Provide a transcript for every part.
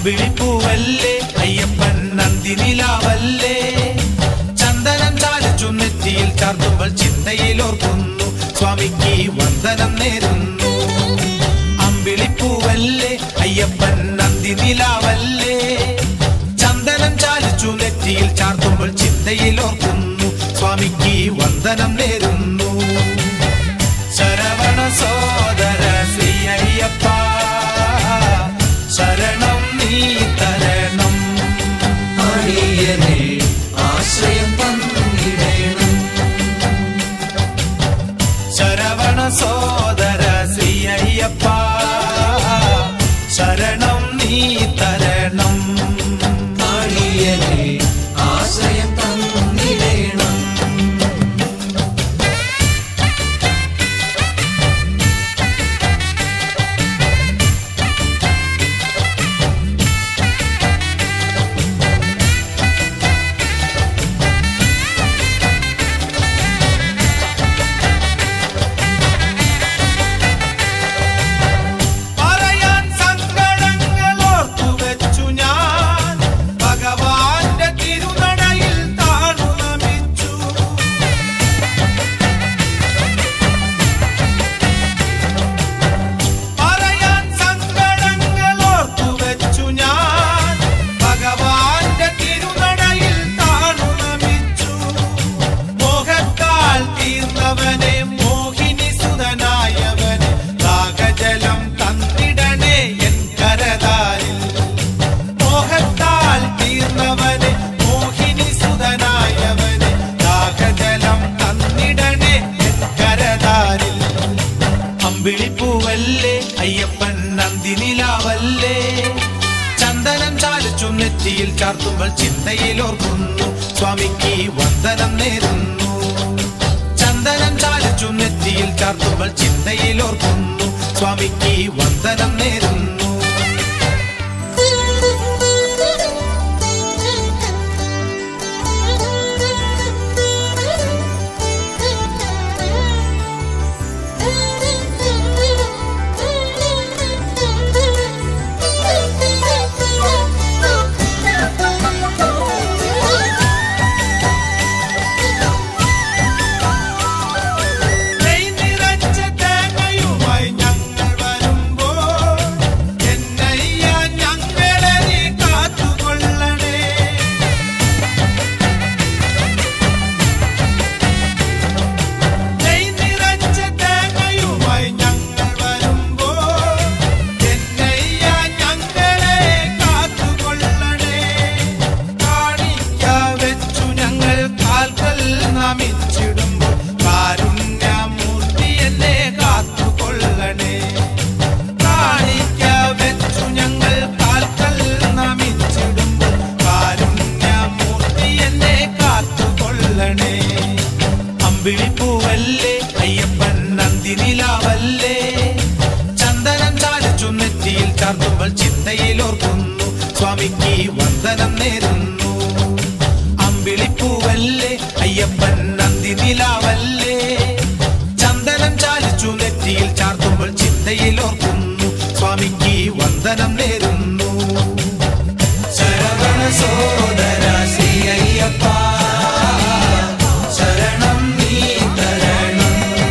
അമ്പിളിപ്പൂവല്ലേ അയ്യപ്പൻ നന്ദിനിലാവല്ലേ ചന്ദനം ചാലിച്ചു നെറ്റിയിൽ ചാർത്തുമ്പോൾ ചിന്തയിൽ ഓർക്കുന്നു സ്വാമിക്ക് വന്ദനം നേരുന്നു അമ്പിളിപ്പൂവല്ലേ അയ്യപ്പൻ നന്ദിനിലാവല്ലേ ചന്ദനം ചാലിച്ചു നെറ്റിയിൽ ചാർത്തുമ്പോൾ ചിന്തയിൽ ഓർക്കുന്നു സ്വാമിക്ക് വന്ദനം നേരുന്നു ശരവണ സോദര ശ്രീ അയ്യപ്പ ശരണം നീ തരണം അടിയനെ ആശ്രയം തന്നിടേണം ശരവണ സോദര ശ്രീ അയ്യപ്പ ശരണം നീ തരണം അടിയനെ ആശ്രയം തന്നിടേണം പറയാൻ സങ്കടങ്ങൾ ഓർത്തു വെച്ചു ഞാൻ ഭഗവാന്റെ തിരുനടയിൽ താണു നമിച്ചു പറയാൻ സങ്കടങ്ങൾ ഓർത്തു വെച്ചു ഞാൻ ഭഗവാന്റെ തിരുനടയിൽ താണു നമിച്ചു മോഹത്താൽ തീർന്നവനെ മോഹിനി സുതനായവനെ ദാഹജലം തന്നിടണേ എൻ കരതാരിൽ മോഹത്താൽ തീർന്നവനെ മോഹിനി സുതനായവനെ ദാഹജലം തന്നിടണേ എൻ കരതാരിൽ അമ്പിളിപ്പൂവല്ലേ അയ്യപ്പൻ നന്ദിനിലാവല്ലേ ചന്ദനം ചാലിച്ചു നെറ്റിയിൽ ചാർത്തുമ്പോൾ ചിന്തയിൽ ഓർക്കുന്നു സ്വാമിക്ക് വന്ദനം നേരുന്നു ചന്ദനം ചാലിച്ചു നെറ്റിയിൽ ചാർത്തുമ്പോൾ ചിന്തയിൽ ഓർക്കുന്നു സ്വാമിക്ക് വന്ദനം നേരുന്നു നെയ് നിറച്ച തേങ്ങയുമായി ഞങ്ങൾ വരുമ്പോൾ എന്നയ്യ ഞങ്ങളെ നീ കാത്തുകൊള്ളണേ നെയ് നിറച്ച തേങ്ങയുമായി ഞങ്ങൾ വരുമ്പോൾ എന്നയ്യ ഞങ്ങളെ കാത്തുകൊള്ളണേ കാണിക്ക വെച്ചു ഞങ്ങൾ കാൽക്കൽ നമിച്ചിടുമ്പോൾ കാരുണ്യമൂർത്തി എന്നെ കാത്തുകൊള്ളണേ കാണിക്ക വെച്ചു ഞങ്ങൾ കാൽക്കൽ നമിച്ചിടുമ്പോൾ കാരുണ്യമൂർത്തി എന്നെ കാത്തുകൊള്ളണേ അമ്പിളിപ്പൂവല്ലേ അയ്യപ്പൻ നന്ദിനിലാവല്ലേ ചന്ദനം ചാലിച്ചു നെറ്റിയിൽ ചാർത്തുമ്പോൾ ചിന്തയിൽ ഓർക്കുന്നു സ്വാമിക്ക് വന്ദനം നേരുന്നു അമ്പിളിപ്പൂവല്ലേ അയ്യപ്പൻ നന്ദിനിലാവല്ലേ ചന്ദനം ചാലിച്ചു നെറ്റിയിൽ ചാർത്തുമ്പോൾ ചിന്തയിൽ ഓർക്കുന്നു സ്വാമിക്ക് വന്ദനം നേരുന്നു ശരവണ സോദര ശ്രീ അയ്യപ്പ ശരണം നീ തരണം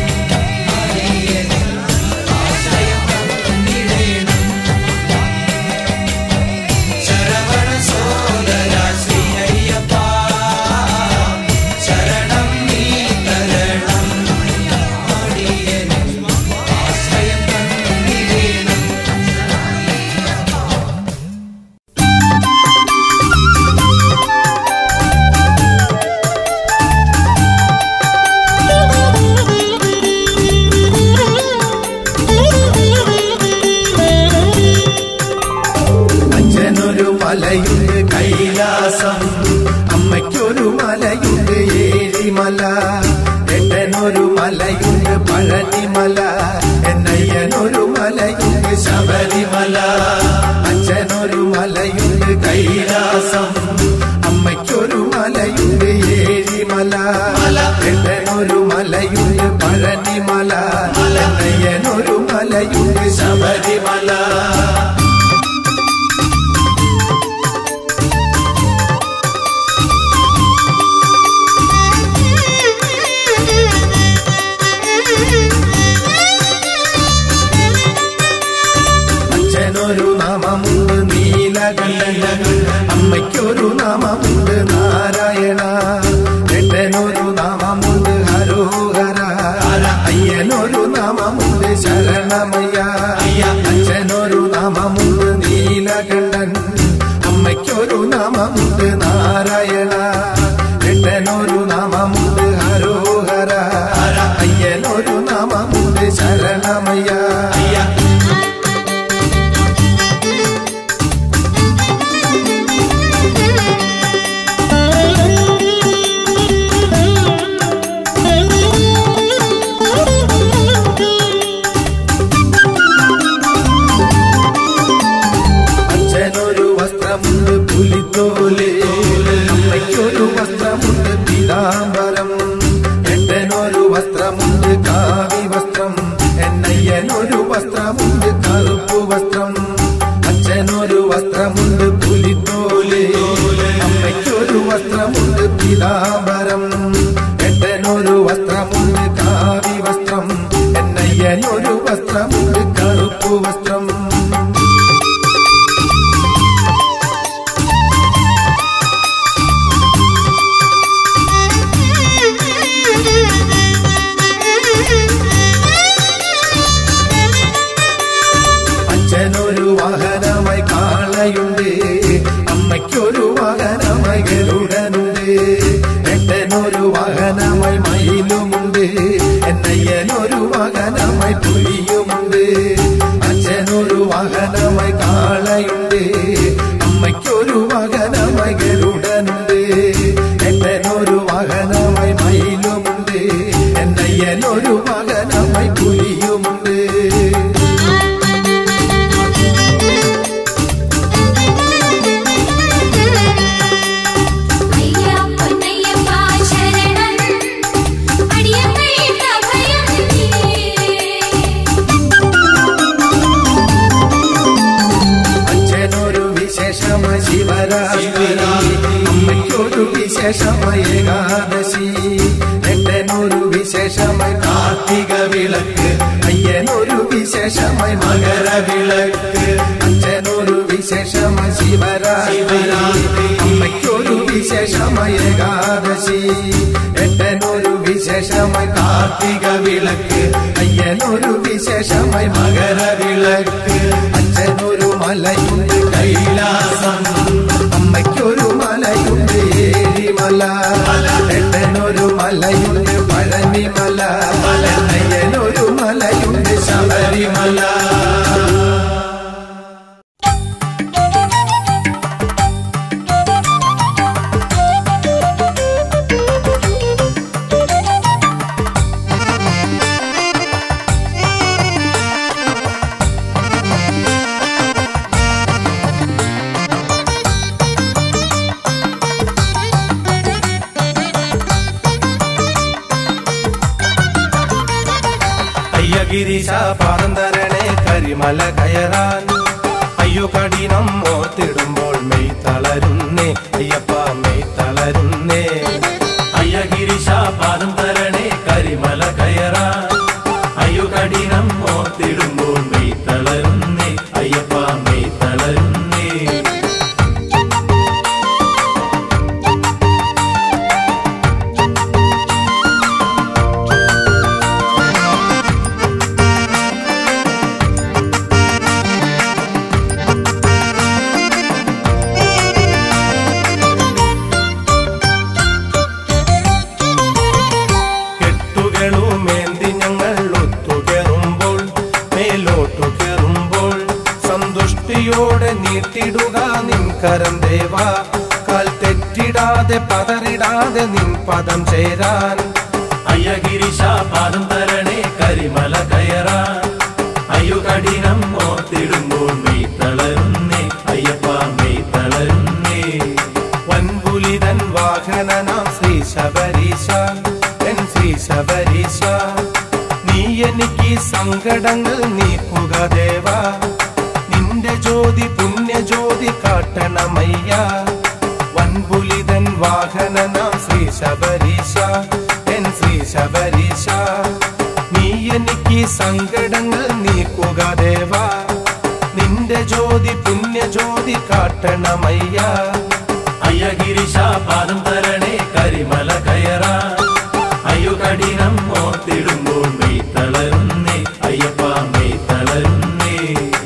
ശരവണ സോദര ശ്രീ അയ്യപ്പ ശരണം നീ തരണം അടിയനെ ആശ്രയം തന്നിടേണം അച്ഛനൊരു മലയുണ്ട് കൈലാസം അമ്മയ്ക്കൊരു മലയുണ്ട് ഏഴിമല എട്ടനൊരു മലയുണ്ട് പഴനിമല എന്നയ്യനൊരു മലയുണ്ട് ശബരിമല അച്ഛനൊരു മലയുണ്ട് കൈലാസം അമ്മയ്ക്കൊരു മലയുണ്ട് ഏഴിമല എട്ടനൊരു മലയുണ്ട് പഴനിമല എന്നയ്യനൊരു മലയുണ്ട് ശബരിമല നീലകണ്ഠൻ അമ്മയ്ക്കൊരു നാമമുണ്ട് നാരായണ എട്ടനൊരു നാമമുണ്ട് ഹരോഹര അയ്യനൊരു നാമമുണ്ട് ശരണമയ്യ അച്ഛനൊരു നാമമുണ്ട് നീലകണ്ഠൻ അമ്മയ്ക്കൊരു നാമമുണ്ട് നാരായണ എട്ടനൊരു നാമമുണ്ട് ഹരോഹര അയ്യനൊരു നാമമുണ്ട് ശരണമയ്യ അച്ഛനൊരു വസ്ത്രമുണ്ട് പുലിത്തോല് അമ്മയ്ക്കൊരു വസ്ത്രമുണ്ട് പീതാംബരം എട്ടനൊരു വസ്ത്രമുണ്ട് കാവി വസ്ത്രം എന്നയ്യനൊരു വസ്ത്രമുണ്ട് കറുപ്പ് വസ്ത്രം അച്ഛനൊരു വസ്ത്രമുണ്ട് പുലിത്തോല് അമ്മയ്ക്കൊരു വസ്ത്രമുണ്ട് പീതാംബരം എട്ടനൊരു വസ്ത്രമുണ്ട് കാവി വസ്ത്രം എന്നയ്യനൊരു വസ്ത്രമുണ്ട് കറുപ്പ് വസ്ത്രം അച്ഛനൊരു വാഹനമായി കാളയുണ്ട് അമ്മയ്ക്കൊരു വാഹനമായി ഗരുഡനുണ്ട് എട്ടനൊരു വാഹനമായി മയിലുമുണ്ട് എന്നയ്യനൊരു വാഹനമായി പുലിയുമുണ്ട് അച്ഛനൊരു വാഹനമായി കാളയുണ്ട് അമ്മയ്ക്കൊരു വാഹനമായി ഗരുഡനുണ്ട് എട്ടനൊരു വാഹനമായി മയിലുമുണ്ട് എന്നയ്യനൊരു വാഹനമായി പുലിയുമുണ്ട് അയ്യ പൊന്നയ്യപ്പ ശരണം അടിയങ്ങൾക്ക് അഭയം അച്ഛനൊരു വിശേഷമായി ശിവരാത്രി അമ്മയ്ക്കൊരു വിശേഷമായി ഏകാദശി എട്ടനൊരു വിശേഷമായി കാർത്തിക വിളക്ക് അയ്യനൊരു വിശേഷമായി മകരവിളക്ക് അച്ഛനൊരു വിശേഷമായി ശിവരാത്രി അമ്മയ്ക്കൊരു വിശേഷമായി ഏകാദശി എട്ടനൊരു വിശേഷമായി കാർത്തിക വിളക്ക് അയ്യനൊരു വിശേഷമായി മകരവിളക്ക് അച്ഛനൊരു മലയുണ്ട് കൈലാസം അമ്മയ്ക്കൊരു മലയുണ്ട് ഏരിമല എട്ടനൊരു മലയുണ്ട് പഴനിമല അയ്യനൊരു മലയുണ്ട് ശബരിമല അയ്യഗിരീശ പാദം തരണേ കരിമല കയറാൻ അയ്യോ കഠിനം ഓർത്തിടുമ്പോൾ മെയ് തളരുന്നേ അയ്യപ്പ മെയ് തളരുന്നേ അയ്യഗിരീശ പാദം തരണേ കരിമല കയറാൻ അയ്യോ കഠിനം ഓർത്തിടുമ്പോൾ മെയ് തളരുന്നേ അയ്യപ്പ മെയ് തളരുന്നേ കെട്ടുകളുമേന്തി ഞങ്ങൾ ഒത്തുകയറുമ്പോൾ മേലോട്ടു കയറുമ്പോൾ സന്തുഷ്ടിയോടെ നീട്ടിടുക നിൻ കരം ദേവ കാൽ തെറ്റിടാതെ പതറിടാതെ നിൻ പദം ചേരാൻ അയ്യഗിരിശ പാദം തരണേ കരിമല കയറാൻ അയ്യോ കഠിനം ഓർത്തിടുമ്പോൾ മെയ് തളരുന്നേ അയ്യപ്പ മെയ് തളരുന്നേ വൻപുലിതൻ വാഹനനാം ശ്രീ ശബരീശ എൻ ശ്രീ ശബരീശ നീ എനിക്ക് സങ്കടങ്ങൾ നീക്കുക ദേവ നിന്റെ ജ്യോതി പുണ്യജ്യോതി കാട്ടണമയ്യ വൻപുലിതൻ വാഹനനാം ശ്രീ ശബരീശ എൻ ശ്രീ ശബരീശ നീ എനിക്ക് സങ്കടങ്ങൾ നീക്കുക ദേവ നിന്റെ ജ്യോതി ജ്യോതി പുണ്യജ്യോതി കാട്ടണമയ്യ അയ്യഗിരിശ പാദം തരണേ കരിമല കയറാ അയ്യോ കഠിനം ഓർത്തിടുമ്പോൾ മെയ് തളരുന്നേ അയ്യപ്പ മെയ് തളരുന്നേ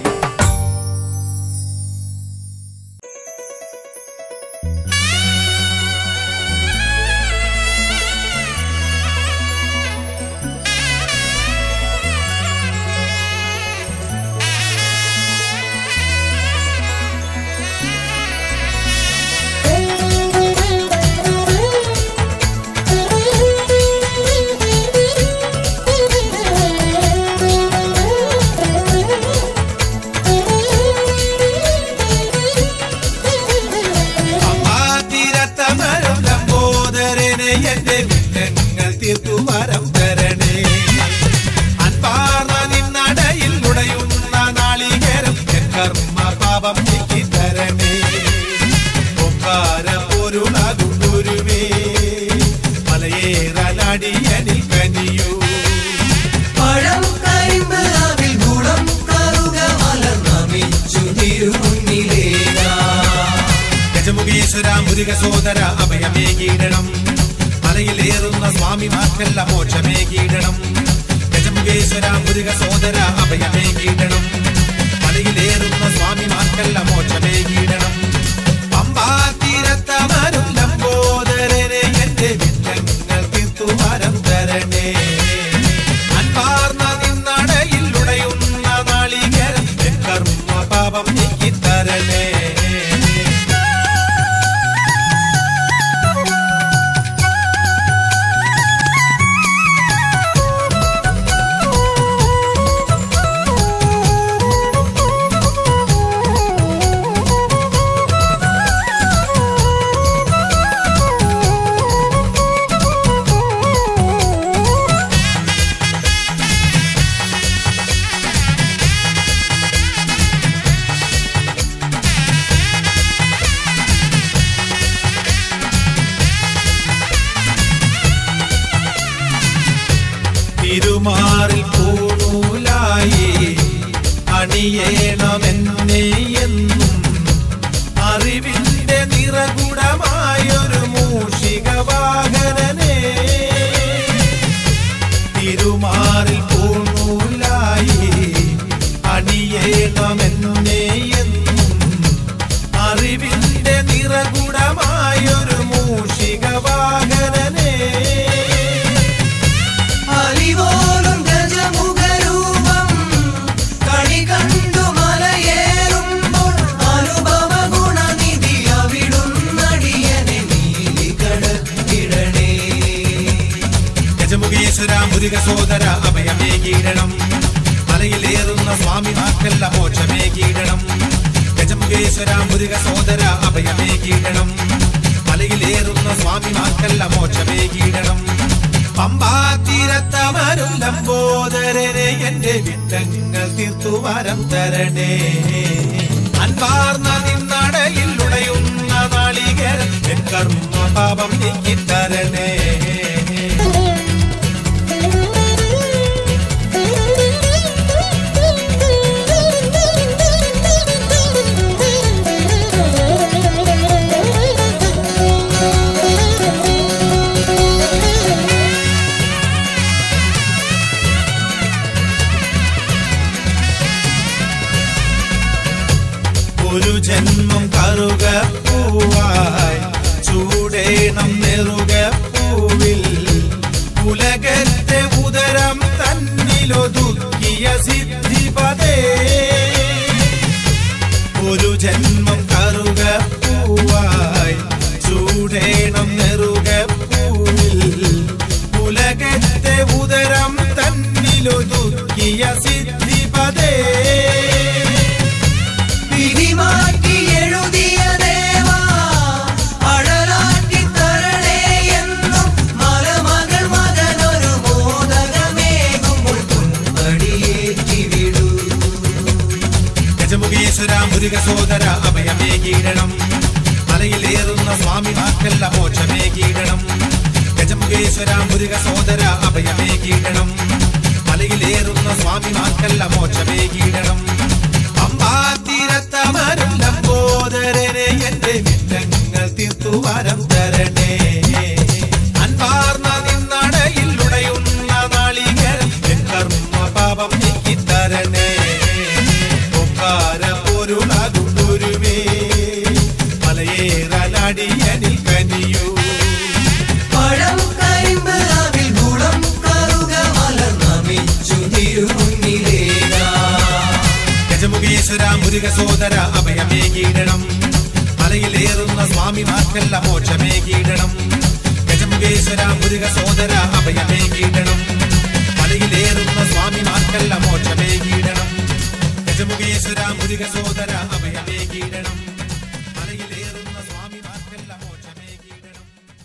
തീരത്തമരം ലംബോദരനെ എന്റെ വിഘ്നങ്ങൾ തീർത്തു വരം തരണേ അൻപാർന്ന നിന്നടയിൽ ഉടയുന്ന നാളികേരം എൻ കർമ്മ പാപം നീക്കി തരണേ ഒക്കാര പൊരുളാകും ഗുരുവേ മലയേറാനടിയനിൽ കനിയൂ പഴം കരിമ്പ് അവിൽ ഗുണം കറുക മലർന്നമിച്ചു തിരുമുന്നിലേനാ ഗജമുഖീശ്വര മുരുക സോദര അഭയമേ കീടണം മലയിലേറുന്ന സ്വാമിമാർക്കല്ല മോക്ഷമേ കീടണം ഗജമുഖേശ്വര മുരുക സോദര അഭയമേ കീടണം മലയിലേറുന്ന സ്വാമിമാർക്കല്ല മോക്ഷമേ കീടണം പമ്പാ തീരത്തമരും ലംബോദരനെ എന്റെ വിഘ്നങ്ങൾ തീർത്തു വരം തരണേ അൻപാർന്ന നിന്നടയിൽ ഉടയുന്ന നാളികേരം എൻ കർമ്മ പാപം നീക്കി തരണേ തിരുമാറിൽ പൂണൂലായി അണിയേണമെന്നെ എന്നും അറിവിന്റെ നിറകുടമായൊരു മൂഷിക വാഹനനെ തിരുമാറിൽ പൂണൂലായി അണിയേണമെന്നെ എന്നും അറിവിന്റെ നിറകുടമായൊരു മൂഷിക വാഹനനെ അലിവോലും ഗജമുഖരൂപം കണി കണ്ടു മലയേറുമ്പോൾ അനുഭവ ഗുണനിധി അവിടുന്നടിയനെ നീലി കടക്കിടണേ ഗജമുഖേശ്വര മുരുക സോദര അഭയമേ കീടണം മലയിലേറുന്ന സ്വാമിമാർക്കല്ല മോക്ഷമേ കീടണം ഗജമുഖേശ്വര മുരുക സോദര അഭയമേ കീടണം മലയിലേറുന്ന സ്വാമിമാർക്കല്ല മോക്ഷമേ കീടണം പമ്പാ തീരത്തവരും ലംബോദരനെ എന്റെ വിട്ടങ്ങൾ തീർത്തു വരം തരണേ അൻപാർന്ന നിന്നടയിൽ ഉടയുന്ന നാളികേരം എൻ കർമ്മ പാപം നീക്കി തരണേ ഒരു ജന്മം കറുക പൂവായി ചൂടേണം നെറുക പൂവിൽ ഉലകത്തെ ഉദരം തന്നിലൊതുക്കിയ സിദ്ധിപതേ ഒരു ജന്മം കറുക പൂവായി ചൂടേണം നെറുക പൂവിൽ ഉലകത്തെ ഉദരം തന്നിലൊതുക്കിയ സിദ്ധിപതേ വിധിമാറ്റി എഴുതിയ ദേവാ അഴലാറ്റി തരണേ എന്നും മലമകൾ മകനൊരു മോദകമേകുമ്പോൾ തുമ്പടിയേറ്റി വിടൂ ഗജമുഖേശ്വര മുരുക സോദര അഭയമേ കീടണം മലയിലേറുന്ന സ്വാമിമാർക്കല്ല മോക്ഷമേ കീടണം ഗജമുഖേശ്വര മുരുക സോദര അഭയമേ കീടണം മലയിലേറുന്ന സ്വാമിമാർക്കല്ല മോക്ഷമേ കീടണം പമ്പാ തീരത്ത അടിയനിൽ കനിയൂ പഴം കരിമ്പ് അവിൽ ഗുണം കറുക മലർ നമിച്ചു തിരുമുന്നിലേക ഗജമുഖേശ്വര മുരുക സോദര അഭയമേകീടണം മലയിലേറുന്ന സ്വാമിമാർക്കല്ല മോക്ഷമേകീടണം ഗജമുഖേശ്വര മുരുക സോദര അഭയമേകീടണം മലയിലേറുന്ന സ്വാമിമാർക്കല്ല മോക്ഷമേകീടണം ഗജമുഖേശ്വര മുരുക സോദര അഭയമേകീടണം മലയിലേറുന്ന സ്വാമിമാർക്കല്ല മോക്ഷമേകീടണം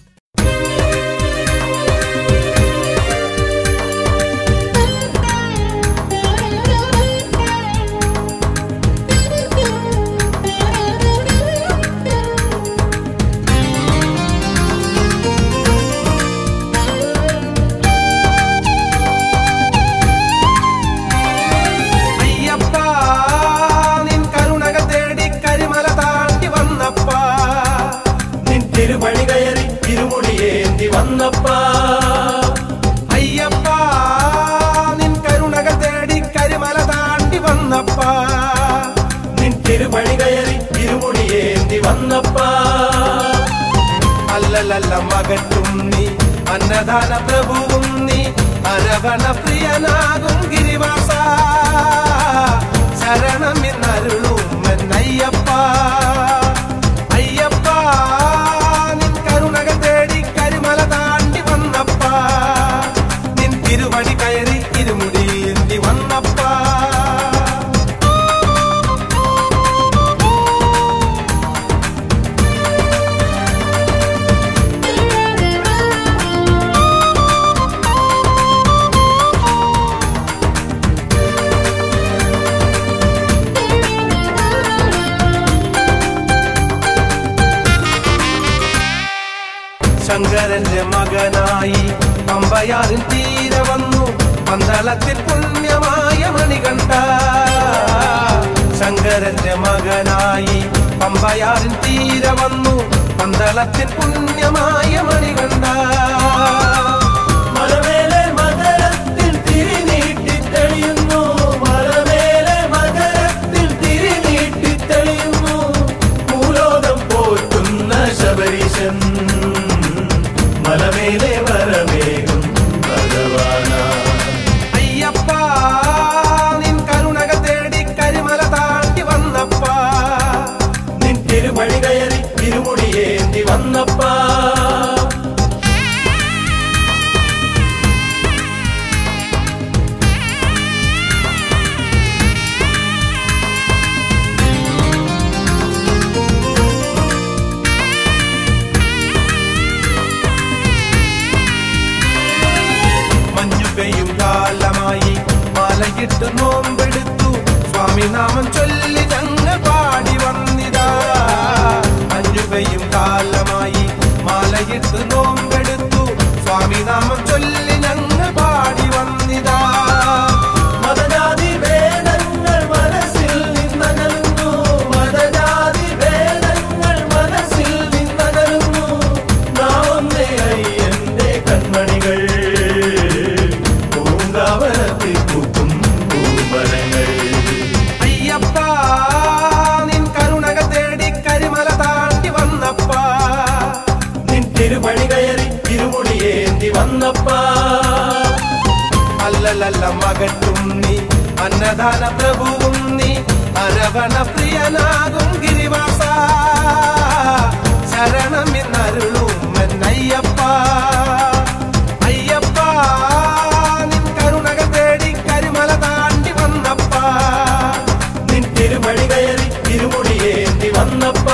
അയ്യപ്പ നിൻ കരുണക തേടി കരിമല താണ്ടി വന്നപ്പ നിൻ തിരുമണി കയറി തിരുമുടിയേന്തി വന്നപ്പ അയ്യപ്പ നിൻ കരുണക തേടി കരിമല താണ്ടി വന്നപ്പ നിൻ തിരുമണി കയറി തിരുമുടിയേന്തി വന്നപ്പ അല്ലലല്ല മകറ്റും നീ അന്നദാന പ്രഭുവും നീ അരവണ പ്രിയനാകും ഗിരിവാസ ശരണം എന്നരുളും എന്നയ്യപ്പ അയ്യപ്പ നിൻ കരുണക തേടി കരിമല താണ്ടി വന്നപ്പ നിൻ തിരുവടി കയറി ഇരുമുടി എന്തി വന്നപ്പ ശങ്കരന്റെ മകനായി പമ്പയാറിൻ തീരെ വന്നു പന്തളത്തിൽ പുണ്യമായ മണികണ്ഠ ശങ്കരന്റെ മകനായി പമ്പയാറിൻ തീരെ വന്നു പന്തളത്തിൽ പുണ്യമായ മണികണ്ഠ മലമേലെ മകരത്തിൽ തിരിനീട്ടി തെളിയുന്നു മലമേലെ മകരത്തിൽ തിരിനീട്ടി തെളിയുന്നു ഭൂലോകം പോറ്റുന്ന ശബരീശൻ മലമേലെ വരമേകും ഭഗവാനാ അയ്യപ്പ നിൻ കരുണക തേടി കരിമല താണ്ടി വന്നപ്പ നിൻ തിരുമണി കയറി തിരുമുടിയേന്തി വന്നപ്പ മഞ്ഞുകയും കാലമായി മാലയിട്ട് നോമ്പെടുത്തു സ്വാമിനാമം ചൊല്ലി ഞങ്ങൾ പാടി വന്നിതാ മഞ്ഞുകയും കാലമായി മാലയിട്ട് നോമ്പെടുത്തു സ്വാമിനാമം ചൊല്ലി ഞങ്ങൾ പാടി വന്നിതാ മതജാതി ഭേദങ്ങൾ മനസ്സിൽ നിന്നകലുന്നു മതജാതി ഭേദങ്ങൾ മനസ്സിൽ നിന്നകലുന്നു നാവൊന്നേ അയ്യന്റെ കൺമണികൾ പൂങ്കാവനത്തിൽ പൂക്കും പൂമരങ്ങൾ അയ്യപ്പ നിൻ കരുണക തേടി കരിമല താണ്ടി വന്നപ്പ നിൻ തിരുമണി കയറി തിരുമുടിയേന്തി വന്നപ്പ അല്ലലല്ല മകറ്റും നീ അന്നദാന പ്രഭുവും നീ അരവണ പ്രിയനാകും ഗിരിവാസ ശരണം എന്നരുളും എന്നയ്യപ്പ അയ്യപ്പ നിൻ കരുണക തേടി കരിമല താണ്ടി വന്നപ്പ നിൻ തിരുമണി കയറി തിരുമുടിയേന്തി വന്നപ്പ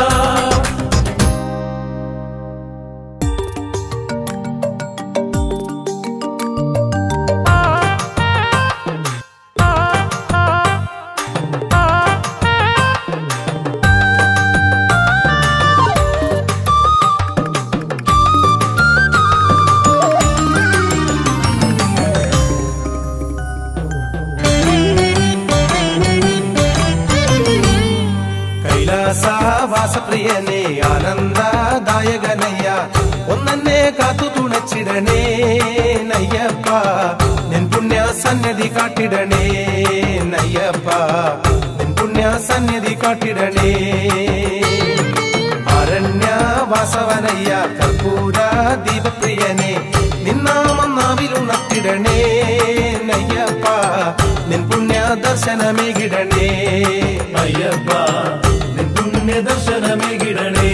കൈലാസവാസപ്രിയനെ ആനന്ദദായകനയ്യ ഒന്നെ കാത്തു തുണച്ചിടണേ നയ്യപ്പ നിൻ പുണ്യ സന്നിധി കാട്ടിടണേ നയ്യപ്പ നിൻ പുണ്യ സന്നിധി കാട്ടിടണേ അരണ്യ വാസവനയ്യ കർപ്പൂര ദീപപ്രിയനെ നിന്നാമം നാവിലുണർത്തിടണേ നയ്യപ്പ നിൻ പുണ്യ ദർശനമേകിടണേ അയ്യപ്പ നിൻ പുണ്യ ദർശനമേകിടണേ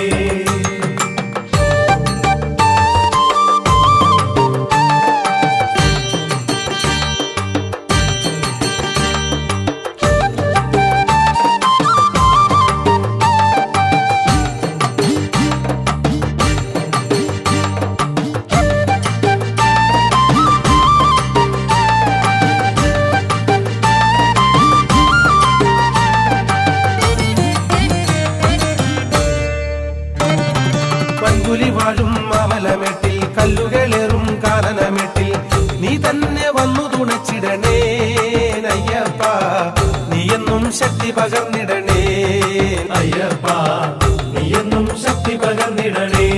പൻകുലി വാഴും അവലമെട്ടിൽ കല്ലുകളേറും കാനനമെട്ടിൽ നീ തന്നെ വന്നു തുണച്ചിടണേ നയ്യപ്പ നീ എന്നും ശക്തി പകർന്നിടണേ അയ്യപ്പ നീ എന്നും ശക്തി പകർന്നിടണേ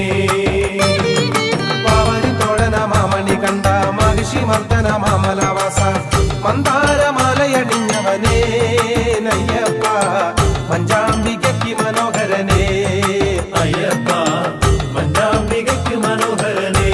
പാവരി തോഴന മാമണി കണ്ട മഹിഷി മർദ്ദന മാമലവാസ മന്ദാരമാലയണിഞ്ഞവനേ നയ്യപ്പ പഞ്ചാംബികയ്ക്ക് മനോഹരനേ അയ്യപ്പ മഞ്ചാംബികയ്ക്ക് മനോഹരനേ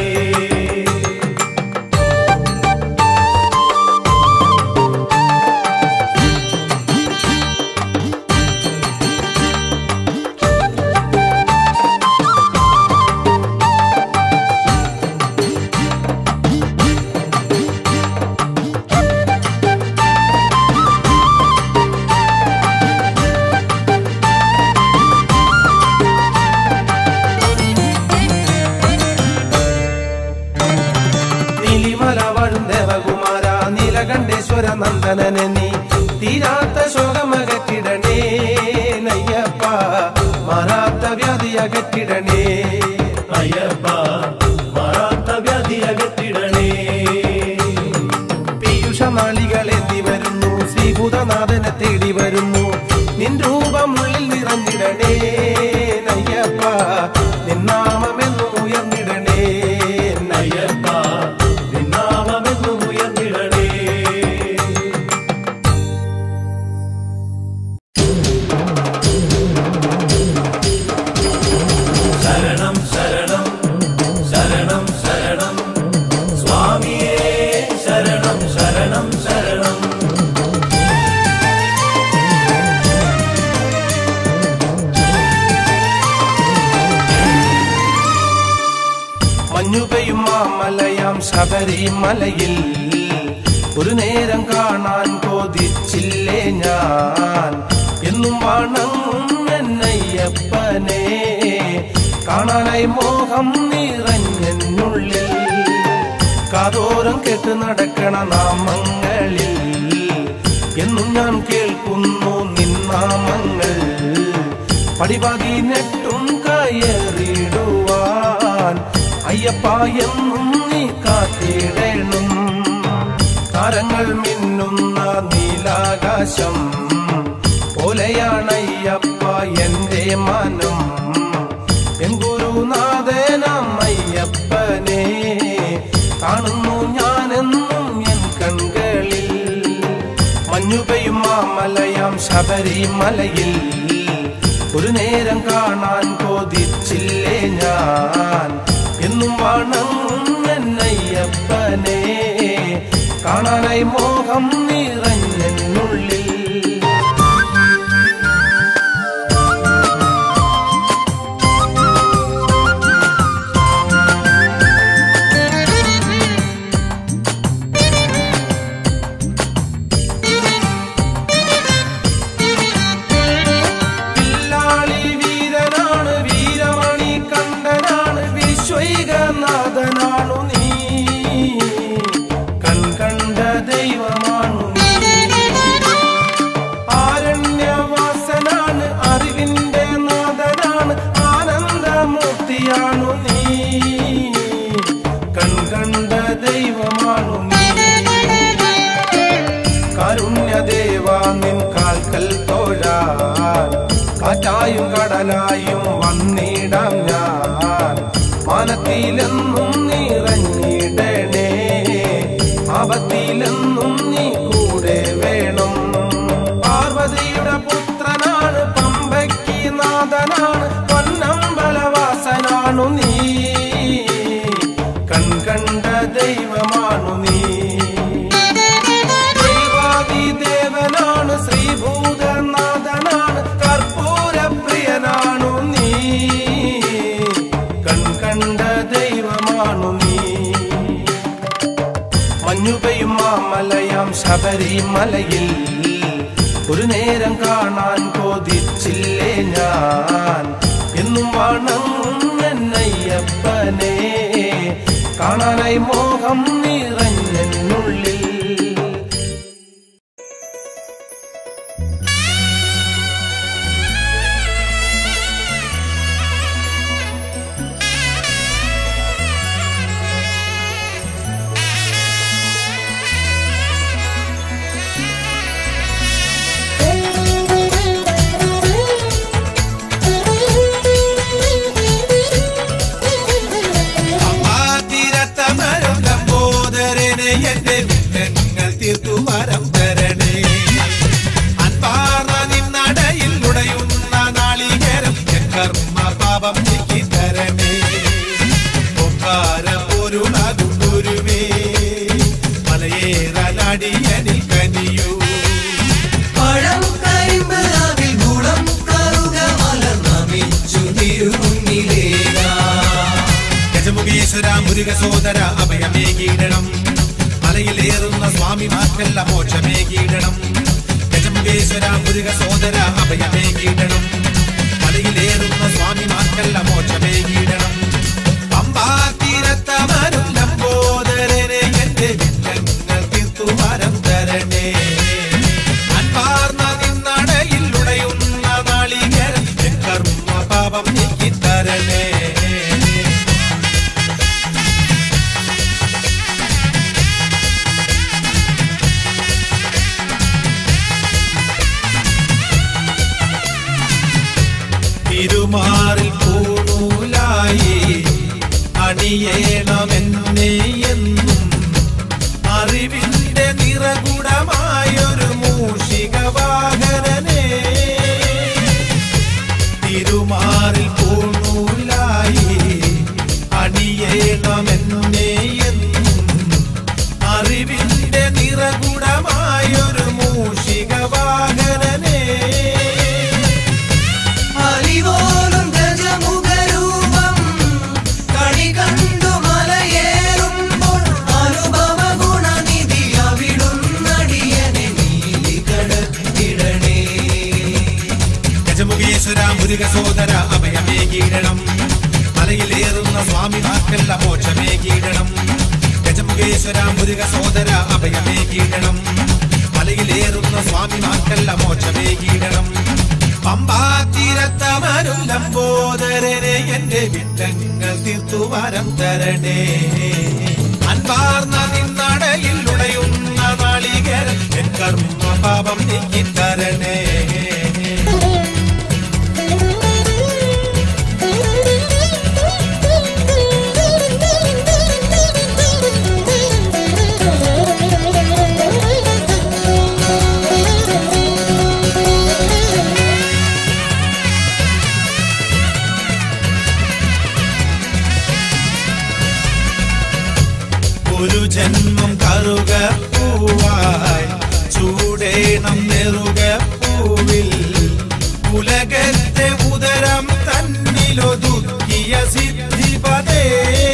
നീലിമല വാഴും ദേവകുമാര നീലകണ്ഠേശ്വര നന്ദനനെ നീ തീരാത്ത ശോകമകറ്റിടണേ നയ്യപ്പ മാറാത്ത വ്യാധി അകറ്റിടണേ അയ്യപ്പ മാറാത്ത വ്യാധി അകറ്റിടണേ പീയൂഷ നാളികളെത്തി വരുന്നു ശ്രീഭൂതനാഥനെ തേടി വരുന്നു നിൻ രൂപമുള്ളിൽ നിറഞ്ഞിടണേ നയ്യപ്പ നിന്നാമെന്നും ഉയർന്നിടണേ അയ്യപ്പ നിന്നാമെന്നും ഉയർന്നിടണേ ശരണം ശരണം ശരണം ശരണം സ്വാമിയേ ശരണം ശരണം ശരണം മഞ്ഞുപെയ്യും മാമലയാം ശബരിമലയിൽ ഒരു നേരം കാണാൻ കൊതിച്ചില്ലേ ഞാൻ എന്നും വണങ്ങും എന്നയ്യപ്പനെ കാണാനായി മോഹം നിറഞ്ഞെന്നുള്ളിൽ കാതോരം കേട്ട് നടക്കണ നാമങ്ങളിൽ എന്നും ഞാൻ കേൾക്കുന്നു നിന്നാമങ്ങൾ പടിപാകി നെട്ടും കയറിടുവാൻ അയ്യപ്പ എന്നും നീ കാത്തിടണം താരങ്ങൾ മിന്നുന്ന നീലാകാശം പോലെയാണയ്യപ്പ എന്റെ മനം എൻ ഗുരുനാഥനം അയ്യപ്പനെ കാണുന്നു ഞാനെന്നും എൻ കൺകളിൽ മഞ്ഞുപെയ്യും മാമലയാം ശബരിമലയിൽ ഒരു നേരം കാണാൻ കൊതിച്ചില്ലേ ഞാൻ എന്നും വണങ്ങും എന്നയ്യപ്പനെ കാണാനായി മോഹം നിറഞ്ഞെന്നുള്ളിൽ പില്ലാളി വീരനാണ് വീരമണി കണ്ടനാണ് വിശ്വൈകനാഥനാണു നീ കൺകണ്ട ദൈവമാണു ശബരിമലയിൽ ഒരു നേരം കാണാൻ കൊതിച്ചില്ലേ ഞാൻ എന്നും വണങ്ങയ്യപ്പനെ കാണാനായി മോഹം നിറഞ്ഞെന്നുള്ളിൽ അമ്മാതിരത്തമരം ലംബോദരനെ എന്റെ വിഘ്നങ്ങൾ തീർത്തു വരം തരണേ അൻപാർന്ന നിന്നടയിൽ ഉടയുന്ന നാളികേരം എൻ കർമ്മ പാപം നീക്കി തരണേ പൊക്കാര പൊരുളാകും ഗുരുവേ മലയേറലടിയനിൽ കനിയൂ പഴം കരിമ്പ് അതിൽ ഗുണം കറുക മലർ നമിച്ചു തിരുമുന്നിലേക ഗജമുഖേശ്വര മുരുക സോദര അഭയമേകീടണം മലയിലേറുന്ന സ്വാമിമാർക്കല്ല മോക്ഷമേകീടണം ഗജമുഖേശ്വര മുരുക സോദര അഭയമേകീടണം മലയിലേറുന്ന സ്വാമിമാർക്കല്ല മോക്ഷമേകീടണം പമ്പാ തീരത്തവരും ലംബോദരനെ എന്റെ വിഘ്നങ്ങൾ തീർത്തു വരം തരണേ അൻപാർന്ന നിന്നടയിൽ ഉടയുന്ന നാളികേരം എൻ കർമ്മ പാപം നീക്കി തരണേ തിരുമാറിൽ പൂണൂലായി അണിയേണമെന്നേ എന്നും അറിവിന്റെ നിറകുടമായൊരു മൂഷിക വാഹനനെ തിരുമാറിൽ പൂണൂലായി അണിയേണമെന്നേ എന്നും അറിവിന്റെ നിറകുടമായൊരു മൂഷിക വാഹനനെ അലിവോലും ഗജമുഖരൂപം കണി കണ്ടു മലയേറുമ്പോൾ അനുഭവ ഗുണനിധി അവിടുന്നടിയനെ നീലി കടത്തിടണേ ഗജമുഖേശ്വര മുരുക സോദര അഭയമേകീടണം മലയിലേറുന്ന സ്വാമിമാർക്കല്ല മോക്ഷമേകീടണം ഗജമുഖേശ്വര മുരുക സോദര അഭയമേകീടണം മലയിലേറുന്ന സ്വാമിമാർക്കല്ല മോക്ഷമേകീടണം പമ്പാ തീരത്തമരും ലംബോദരനെ എന്റെ വിട്ടങ്ങൾ തീർത്തു വരം തരണേ അൻപാർന്ന നിന്നടയിൽ ഉടയുന്ന നാളികേരം എൻ കർമ്മ പാപം നീക്കി തരണേ ഒരു ജന്മം കറുക പൂവായി ചൂടേണം നെറുക പൂവിൽ ഉലകത്തെ ഉദരം തന്നിലൊതുക്കിയ സിദ്ധിപതേ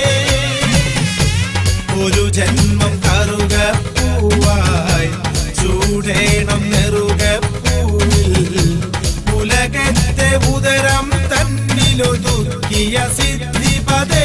ഒരു ജന്മം കറുക പൂവായി ചൂടേണം നെറുക പൂവിൽ ഉലകത്തെ ഉദരം തന്നിലൊതുക്കിയ സിദ്ധിപതേ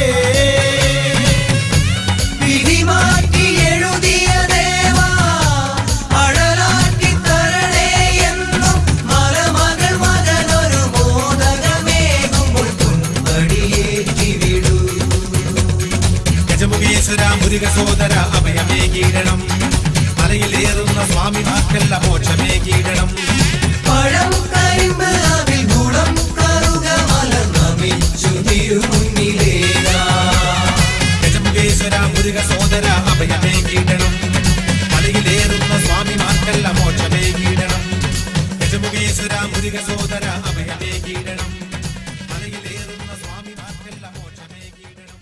വിധി മാറ്റി എഴുതിയ ദേവാ അഴലാറ്റി തരണേ എന്നും മലമകൾ മകനൊരു മോദകമേകുമ്പോൾ തുമ്പടിയേറ്റി വിടൂ ഗജമുഖേശ്വര മുരുക സോദര അഭയമേകീടണം മലയിലേറുന്ന സ്വാമിമാർക്കല്ല മോക്ഷമേകീടണം പഴം കരിമ്പ് അതിൽ ഗുണം കറുക മലർ നമിച്ചു തിരുമുന്നിലേക ഗജമുഖേശ്വര മുരുക സോദര അഭയമേകീടണം മലയിലേറുന്ന സ്വാമിമാർക്കല്ല മോക്ഷമേകീടണം ഗജമുഖേശ്വര മുരുക സോദര അഭയമേകീടണം മലയിലേറുന്ന സ്വാമിമാർക്കല്ല മോക്ഷമേകീടണം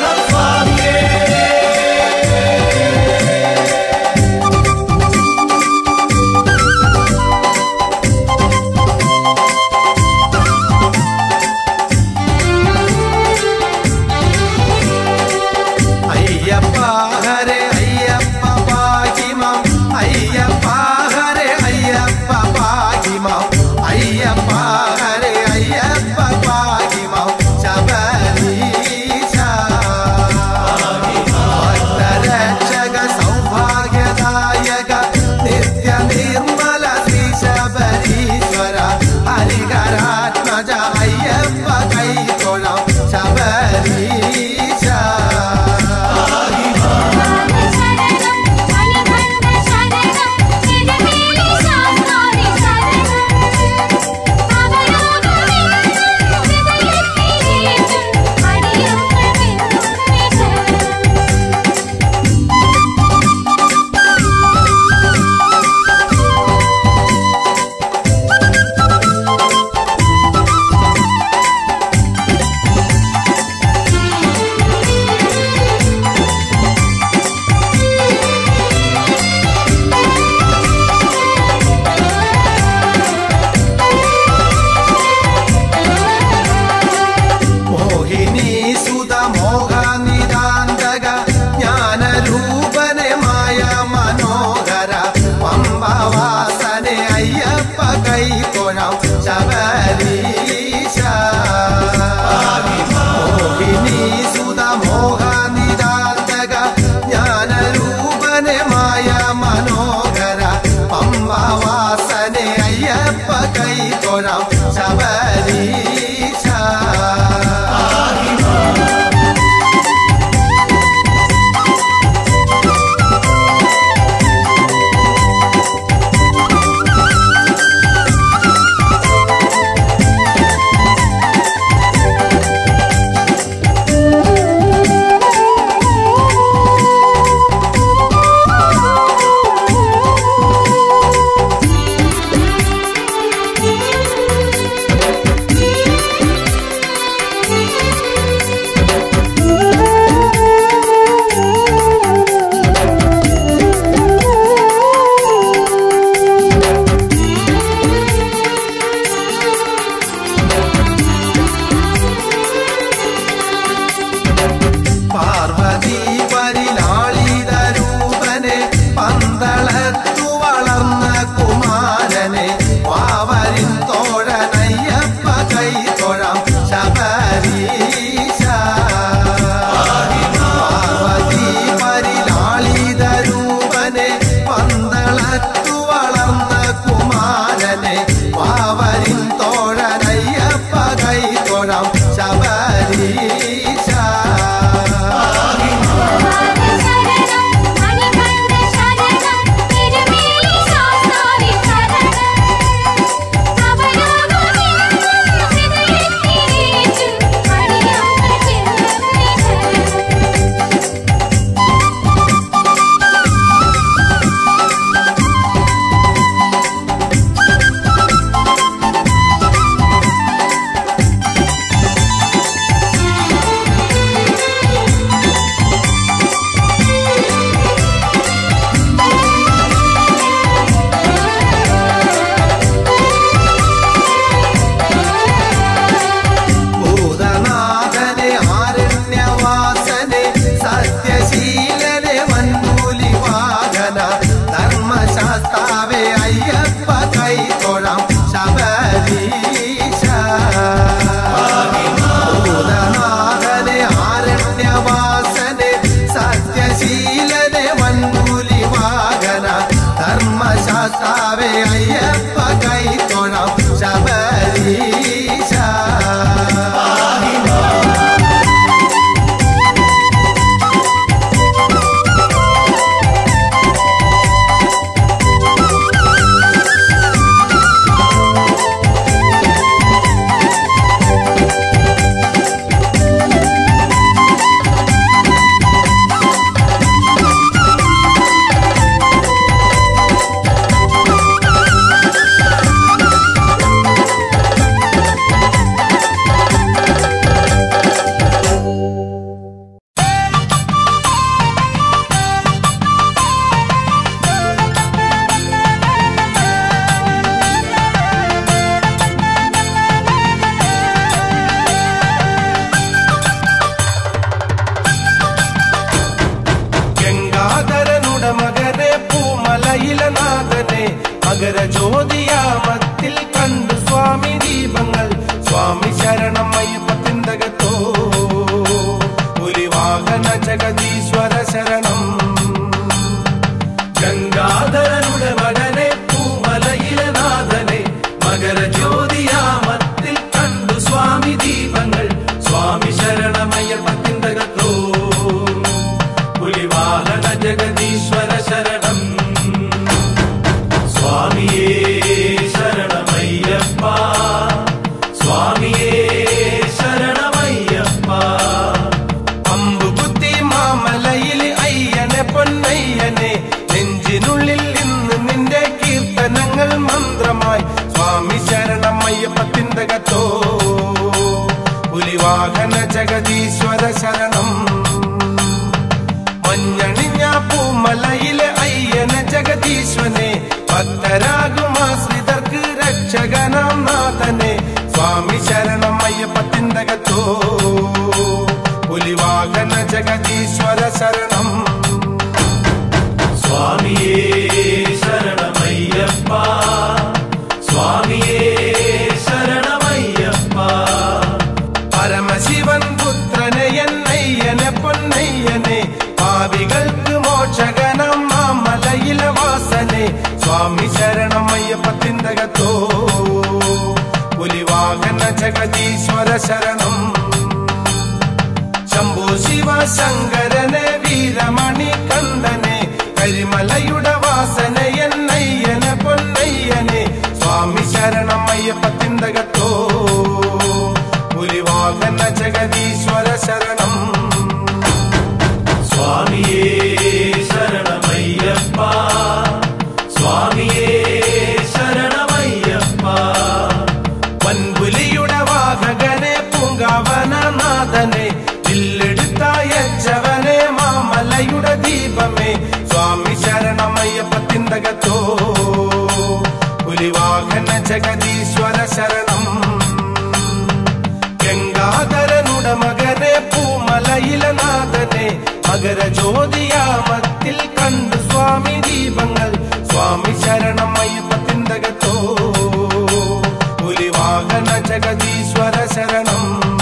ശരണം തൊഴാം ശബരീശ പാർവതി പരിലാളിത രൂപനെ പന്തളത്തു വളർന്ന കുമാരനെ വാവരിൻ തോഴനയ്യപ്പ കൈ തൊഴാം ശബരീശ പാർവതി പരിലാളിത രൂപനെ പന്തളത്തു വളർന്ന കുമാരനെ വാവരിൻ തോഴനയ്യപ്പ കൈ തൊഴാം ശബരീശ ശരണം മണികണ്ഠ ശരണം തിരുമേനി ശാസ്താവി ശരണം അവലോകമെന്നും ഹൃദയത്തിലേറ്റും അടിയങ്ങൾ ചെന്നേ ശരണം ഭൂതനാഥനെ ആരണ്യവാസനെ സത്യശീലനെ വൻമൂലിവാഹന ധർമ്മശാസ്താവെ അയ്യപ്പ കൈ തൊഴാം ശബരീശ ഭൂതനാഥനെ ആരണ്യവാസനെ സത്യശീലനെ വൻമൂലിവാഹന ധർമ്മശാസ്താവെ അയ്യപ്പ കൈ തൊഴാം ശബരീശ ഗംഗാധരനുടെ മകനെ പൂമലയിലെ നാഥനെ മകര ജ്യോതിയാമത്തിൽ കണ്ടു സ്വാമി ദീപങ്ങൾ സ്വാമി ശരണം അയ്യപ്പത്തിന്തകത്തോ പുലിവാഹന ജഗദീശ്വര ശരണം ഗംഗാധരനുടെ മകനെ പൂമലയിലെ നാഥനെ മകര ജ്യോതിയാമത്തിൽ കണ്ടു സ്വാമി ദീപങ്ങൾ സ്വാമി ശരണമയ്യപ്പത്തിന്തകത്തോ പുലിവാഹന ജഗദീശ്വര ശരണം സ്വാമിയേ ശരണമയ്യപ്പ സ്വാമിയേ ശരണമയ്യപ്പ അമ്പു കുത്തി മാമലയിൽ അയ്യനെ പൊന്നയ്യനെ നെഞ്ചിനുള്ളിൽ ഇന്ന് നിന്റെ കീർത്തനങ്ങൾ മന്ത്രമായി സ്വാമി ശരണം അയ്യപ്പത്തിന്തകത്തോ പുലിവാഹന ജഗദീശ്വര ശരണം മഞ്ഞണിഞ്ഞ പൂമലയിലെ അയ്യന ജഗദീശ്വനെ ഭക്തരാകുമാശ്രിതർക്ക് രക്ഷകനാം നാഥനെ സ്വാമി ശരണം അയ്യപ്പത്തിന്തകത്തോ പുലിവാഹന ജഗദീശ്വര ശരണം സ്വാമിയേ ശരണമയ്യപ്പ സ്വാമിയേ ശരണമയ്യപ്പ പരമശിവൻ പുത്രനെ എന്നയ്യനെ പൊന്നയ്യനെ പാവികൾക്ക് മോക്ഷകനം മാമലയിലെ വാസനെ സ്വാമി ശരണം അയ്യപ്പത്തിന്തകത്തോ ജഗദീശ്വര ശരണം ശംഭോ ശിവ ശങ്കരനെ വീരമണി കണ്ഠനെ കരിമലയുടെ വാസനയെന്നയ്യനെ പൊന്നയ്യനെ സ്വാമി ശരണം അയ്യപ്പ തിന്തകത്തോ പുലിവാഹന ജഗദീശ്വര ശരണം സ്വാമിയേ ശരണമയ്യപ്പ സ്വാമിയേ ശരണമയ്യപ്പ വൻപുലിയുടെ വാഹകനെ പൂങ്കാവനനാഥനെ വില്ലെടുത്തയച്ചവനെ മാമലയുടെ ദീപമേ സ്വാമി ശരണമയ്യപ്പ തിന്തകത്തോ പുലിവാഹന ജഗദീശ്വര ശരണം ഗംഗാധരനുടെ മകനെ പൂമലയിലെ നാഥനെ മകര ജ്യോതിയാമത്തിൽ കണ്ടു സ്വാമി ദീപങ്ങൾ സ്വാമി ശരണം അയ്യപ്പ തിന്തകത്തോ പുലിവാഹന ജഗദീശ്വര ശരണം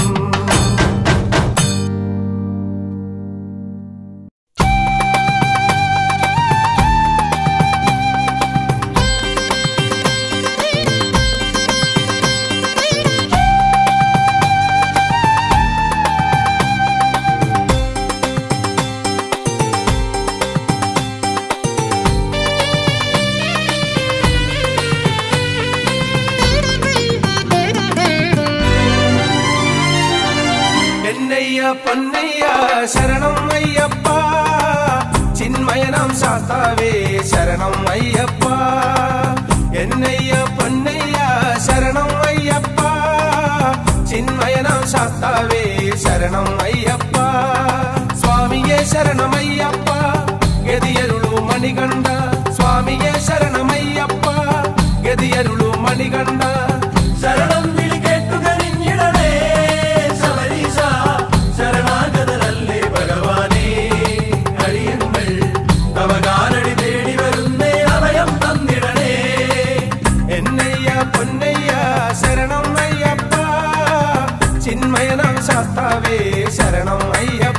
എന്നയ്യ പൊന്നയ്യ ശരണം അയ്യപ്പ ചിന്മയനം ശാസ്താവേ ശരണം അയ്യപ്പ എന്നയ്യ പൊന്നയ്യ ശരണം അയ്യപ്പ ചിന്മയനം ശാസ്താവേ ശരണം അയ്യപ്പ സ്വാമിയെ ശരണമയ്യപ്പ ഗതിയരുളു മണികണ്ഠ സ്വാമിയെ ശരണമയ്യപ്പ ഗതിയരുളു മണികണ്ഠ ശരണം വിളി കേട്ടു കനിഞ്ഞിടണേ ശബരീശ ശരണാഗതരല്ലേ ഭഗവാനേ അടിയങ്ങൾ തവ കാലടി തേടി വരുന്നേ അഭയം തന്നിടണേ എന്നയ്യ പൊന്നയ്യ ശരണം അയ്യപ്പ ചിന്മയനം ശാസ്താവേ ശരണം അയ്യപ്പ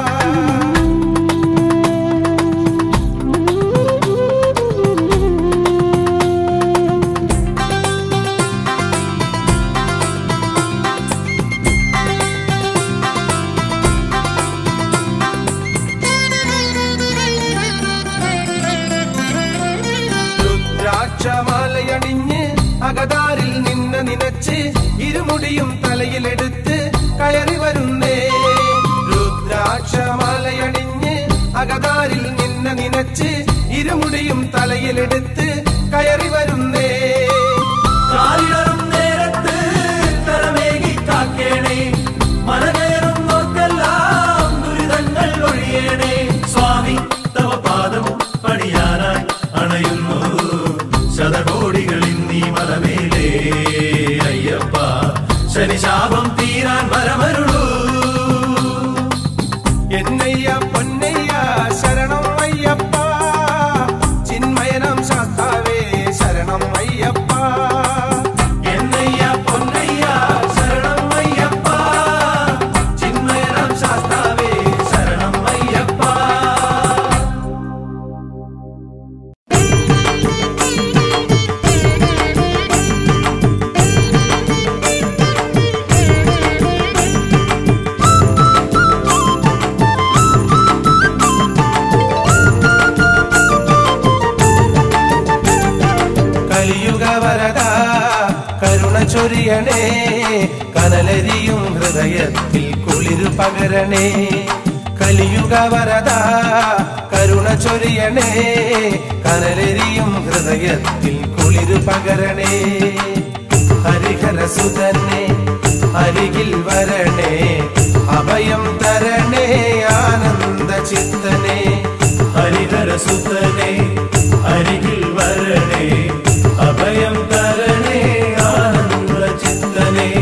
രുദ്രാക്ഷമാലയണിഞ്ഞ് അകതാരിൽ നിന്നെ നിനച്ച് ഇരുമുടിയും തലയിലെടുത്ത് കയറി വരുന്നേ രുദ്രാക്ഷമാലയണിഞ്ഞ് അകതാരിൽ നിന്നെ നിനച്ച് ഇരുമുടിയും തലയിലെടുത്ത് കയറി വരുന്നേ കാലിടറും നേരത്ത് കരമേകി കാക്കേണേ മനകയറും നോക്കെല്ലാം ദുരിതങ്ങൾ ഒഴിയേണേ സ്വാമി തവ പാദം പണിയാനായി അണയുന്നു ശതകോടികൾ ഇന്നീ മലമേലേ അയ്യപ്പ ശനിശാപം തീരാൻ വരമരുളൂ എന്നയ്യ പൊന്നയ്യ ശരണം അയ്യപ്പ ചിന്മയനം ശാസ്താവേ ശരണം അയ്യപ്പ എന്നയ്യ പൊന്നയ്യ ശരണം അയ്യപ്പ ചിന്മയനം ശാസ്താവേ ശരണം അയ്യപ്പ കലിയുഗ വരദ കരുണ ചൊരിയണേ കനലരിയും ഹൃദയത്തിൽ കുളിരു പകരണേ കലിയുഗ വരദ കരുണ ചൊരിയണേ കനലരിയും ഹൃദയത്തിൽ കുളിരു പകരണേ ഹരിഹര സുതന്നെ അരികിൽ വരണേ അഭയം തരണേ ആനന്ദ ചിത്തനെ ഹരിഹര സുതനെ അരികിൽ വരണേ അഭയം തരണേ ആനന്ദ ചിത്തനെ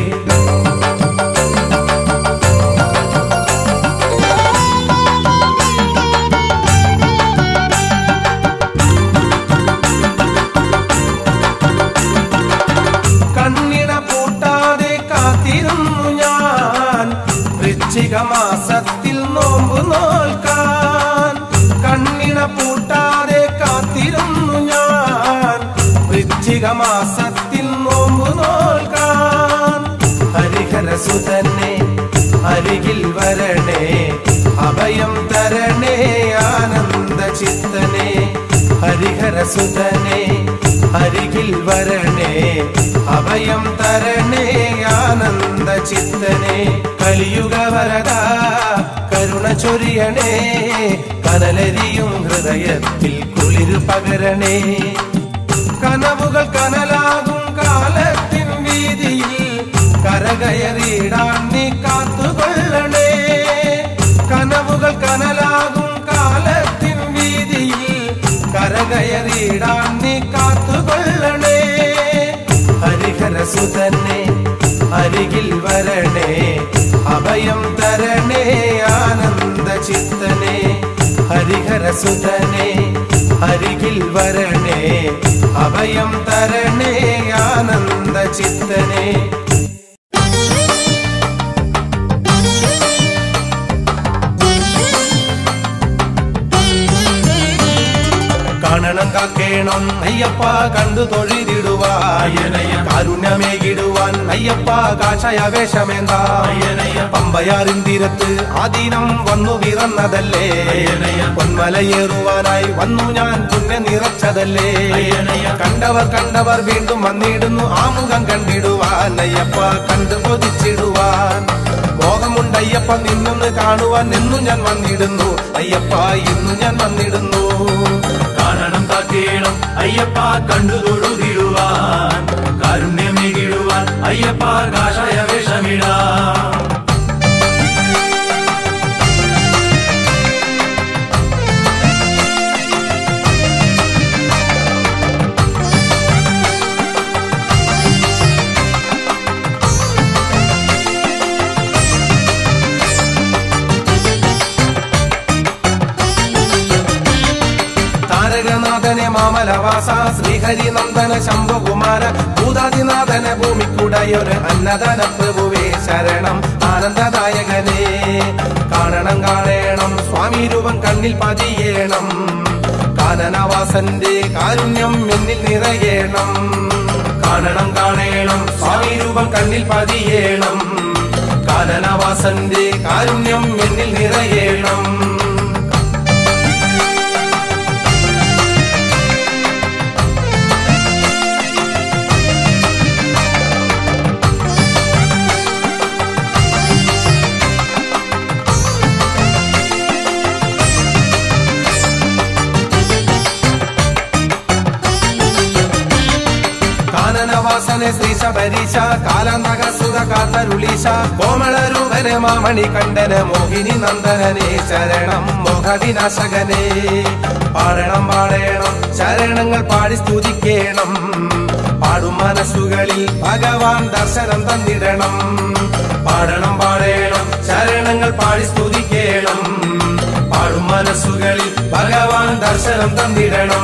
കണ്ണിട പൂട്ടാതെ കാത്തിരുന്നു ഞാൻ വൃശ്ചിക മാസത്തിൽ നോമ്പു നോൽക്കാൻ കണ്ണിട പൂട്ടാതെ കാത്തിരുന്നു ഞാൻ വൃശ്ചിക മാസത്തിൽ നോമ്പു നോൽക്കാൻ ഹരിഹരസുതന്നെ അരികിൽ വരണേ അഭയം തരണേ ആനന്ദ ചിത്തനെ ഹരിഹരസുതനെ അരികിൽ വരണേ അഭയം തരണേ ആനന്ദ ചിത്തനെ കലിയുഗ വരദ കരുണ ചൊരിയണേ കനലരിയും ഹൃദയത്തിൽ കുളിരു പകരണേ കനവുകൾ കനലാകും കാലത്തിൻ വീതിയിൽ കരകയറിയിടാൻ നീ കാത്തുകൊള്ളണേ കനവുകൾ കനലാകും കാലത്തിൻ വീതിയിൽ കരകയറിയിടാൻ നീ കാത്തുകൊള്ളണേ ഹരിഹരസുതന്നെ അരികിൽ വരണേ അഭയം തരണേ ആനന്ദ ചിത്തനെ ഹരിഹരസുതനെ അരികിൽ വരണേ അഭയം തരണേ ആനന്ദ ചിത്തനെ കാണണം കാക്കേണം അയ്യപ്പ കണ്ടു തൊഴിലിടുവാൻ കാരുണ്യമേകിടുവാൻ അയ്യപ്പ കാശയാവേശമേന്താ പമ്പയാറിൻ തീരത്ത് ആദീനം വന്നു വിറന്നതല്ലേ പൊന്മലയേറുവാനായി വന്നു ഞാൻ പുണ്യ നിറച്ചതല്ലേ കണ്ടവർ കണ്ടവർ വീണ്ടും വന്നിടുന്നു ആ മുഖം കണ്ടിടുവാൻ അയ്യപ്പ കണ്ടു കൊതിച്ചിടുവാൻ മോഹമുണ്ട് അയ്യപ്പ നിന്നൊന്ന് കാണുവാൻ എന്നു ഞാൻ വന്നിടുന്നു അയ്യപ്പ ഇന്നു ഞാൻ വന്നിടുന്നു കാണണം കാക്കേണം അയ്യപ്പ കണ്ടു തൊഴുതിടുവാൻ കാരുണ്യമേകിടുവാൻ അയ്യപ്പ കാഷായ വേഷമിടാം താരകനാഥനെ മാമലവാസ ശ്രീഹരിനന്ദന ശംഭുകുമാര ഭൂതാദിനാഥന ഭൂമിക്കുടയൊരു അന്നദാന പ്രഭുവേ ശരണം ആനന്ദദായകനെ കാണണം കാണേണം സ്വാമി രൂപം കണ്ണിൽ പതിയേണം കാനനവാസന്റെ കാരുണ്യം എന്നിൽ നിറയേണം കാണണം കാണേണം സ്വാമി രൂപം കണ്ണിൽ പതിയേണം കാനനവാസന്റെ കാരുണ്യം എന്നിൽ നിറയേണം കാനനവാസനെ ശ്രീ ശബരീശ കാലാന്തക സുത കാത്തരുളീശ കോമളരൂപനെ മാമണി കണ്ഠന് മോഹിനി നന്ദനനെ ശരണം മോഹവിനാശകനെ പാടണം പാടേണം ശരണങ്ങൾ പാടി സ്തുതിക്കേണം പാടും മനസ്സുകളിൽ ഭഗവാൻ ദർശനം തന്നിടണം പാടണം പാടേണം ശരണങ്ങൾ പാടി സ്തുതിക്കേണം പാടും മനസ്സുകളിൽ ഭഗവാൻ ദർശനം തന്നിടണം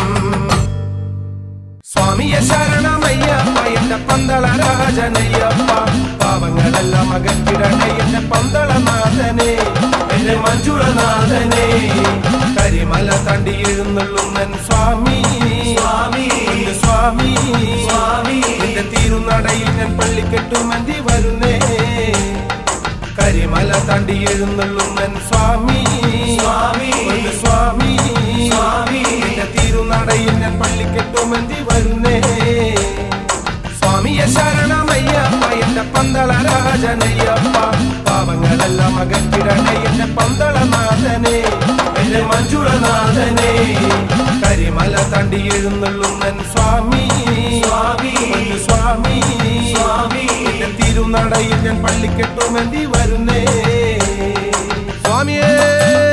സ്വാമിയ ശരണമയ്യപ്പ എന്റെ പന്തള രാജനയ്യപ്പ പാവങ്ങളെല്ലാം അകറ്റിടണേ എന്റെ പന്തളനാഥനെ എന്റെ മഞ്ജുളനാഥനെ കരിമല തണ്ടി എഴുന്നള്ളുന്നൻ സ്വാമി സ്വാമി എന്റെ സ്വാമി സ്വാമി എന്റെ തീരുനടയിൽ ഞാൻ പള്ളിക്കെട്ടുമന്തി വരുന്നേ കരിമല തണ്ടി എഴുന്നള്ളുന്നൻ സ്വാമി സ്വാമി എന്റെ സ്വാമി സ്വാമി എന്റെ തീരുനടയിൽ ഞാൻ പള്ളിക്കെട്ടുമന്തി വരുന്നേ സ്വാമിയ ശരണമയ്യപ്പ എന്റെ പന്തള രാജനയ്യപ്പ പാവങ്ങളെല്ലാം അകറ്റിടണേ എന്റെ പന്തളനാഥനെ എന്റെ മഞ്ജുളനാഥനെ കരിമല തണ്ടി എഴുന്നള്ളുന്നൻ സ്വാമി സ്വാമി എന്റെ സ്വാമി സ്വാമി എന്റെ തിരുനടയിൽ ഞാൻ പള്ളിക്കെട്ടുമെന്തി വരുന്നേ സ്വാമിയേ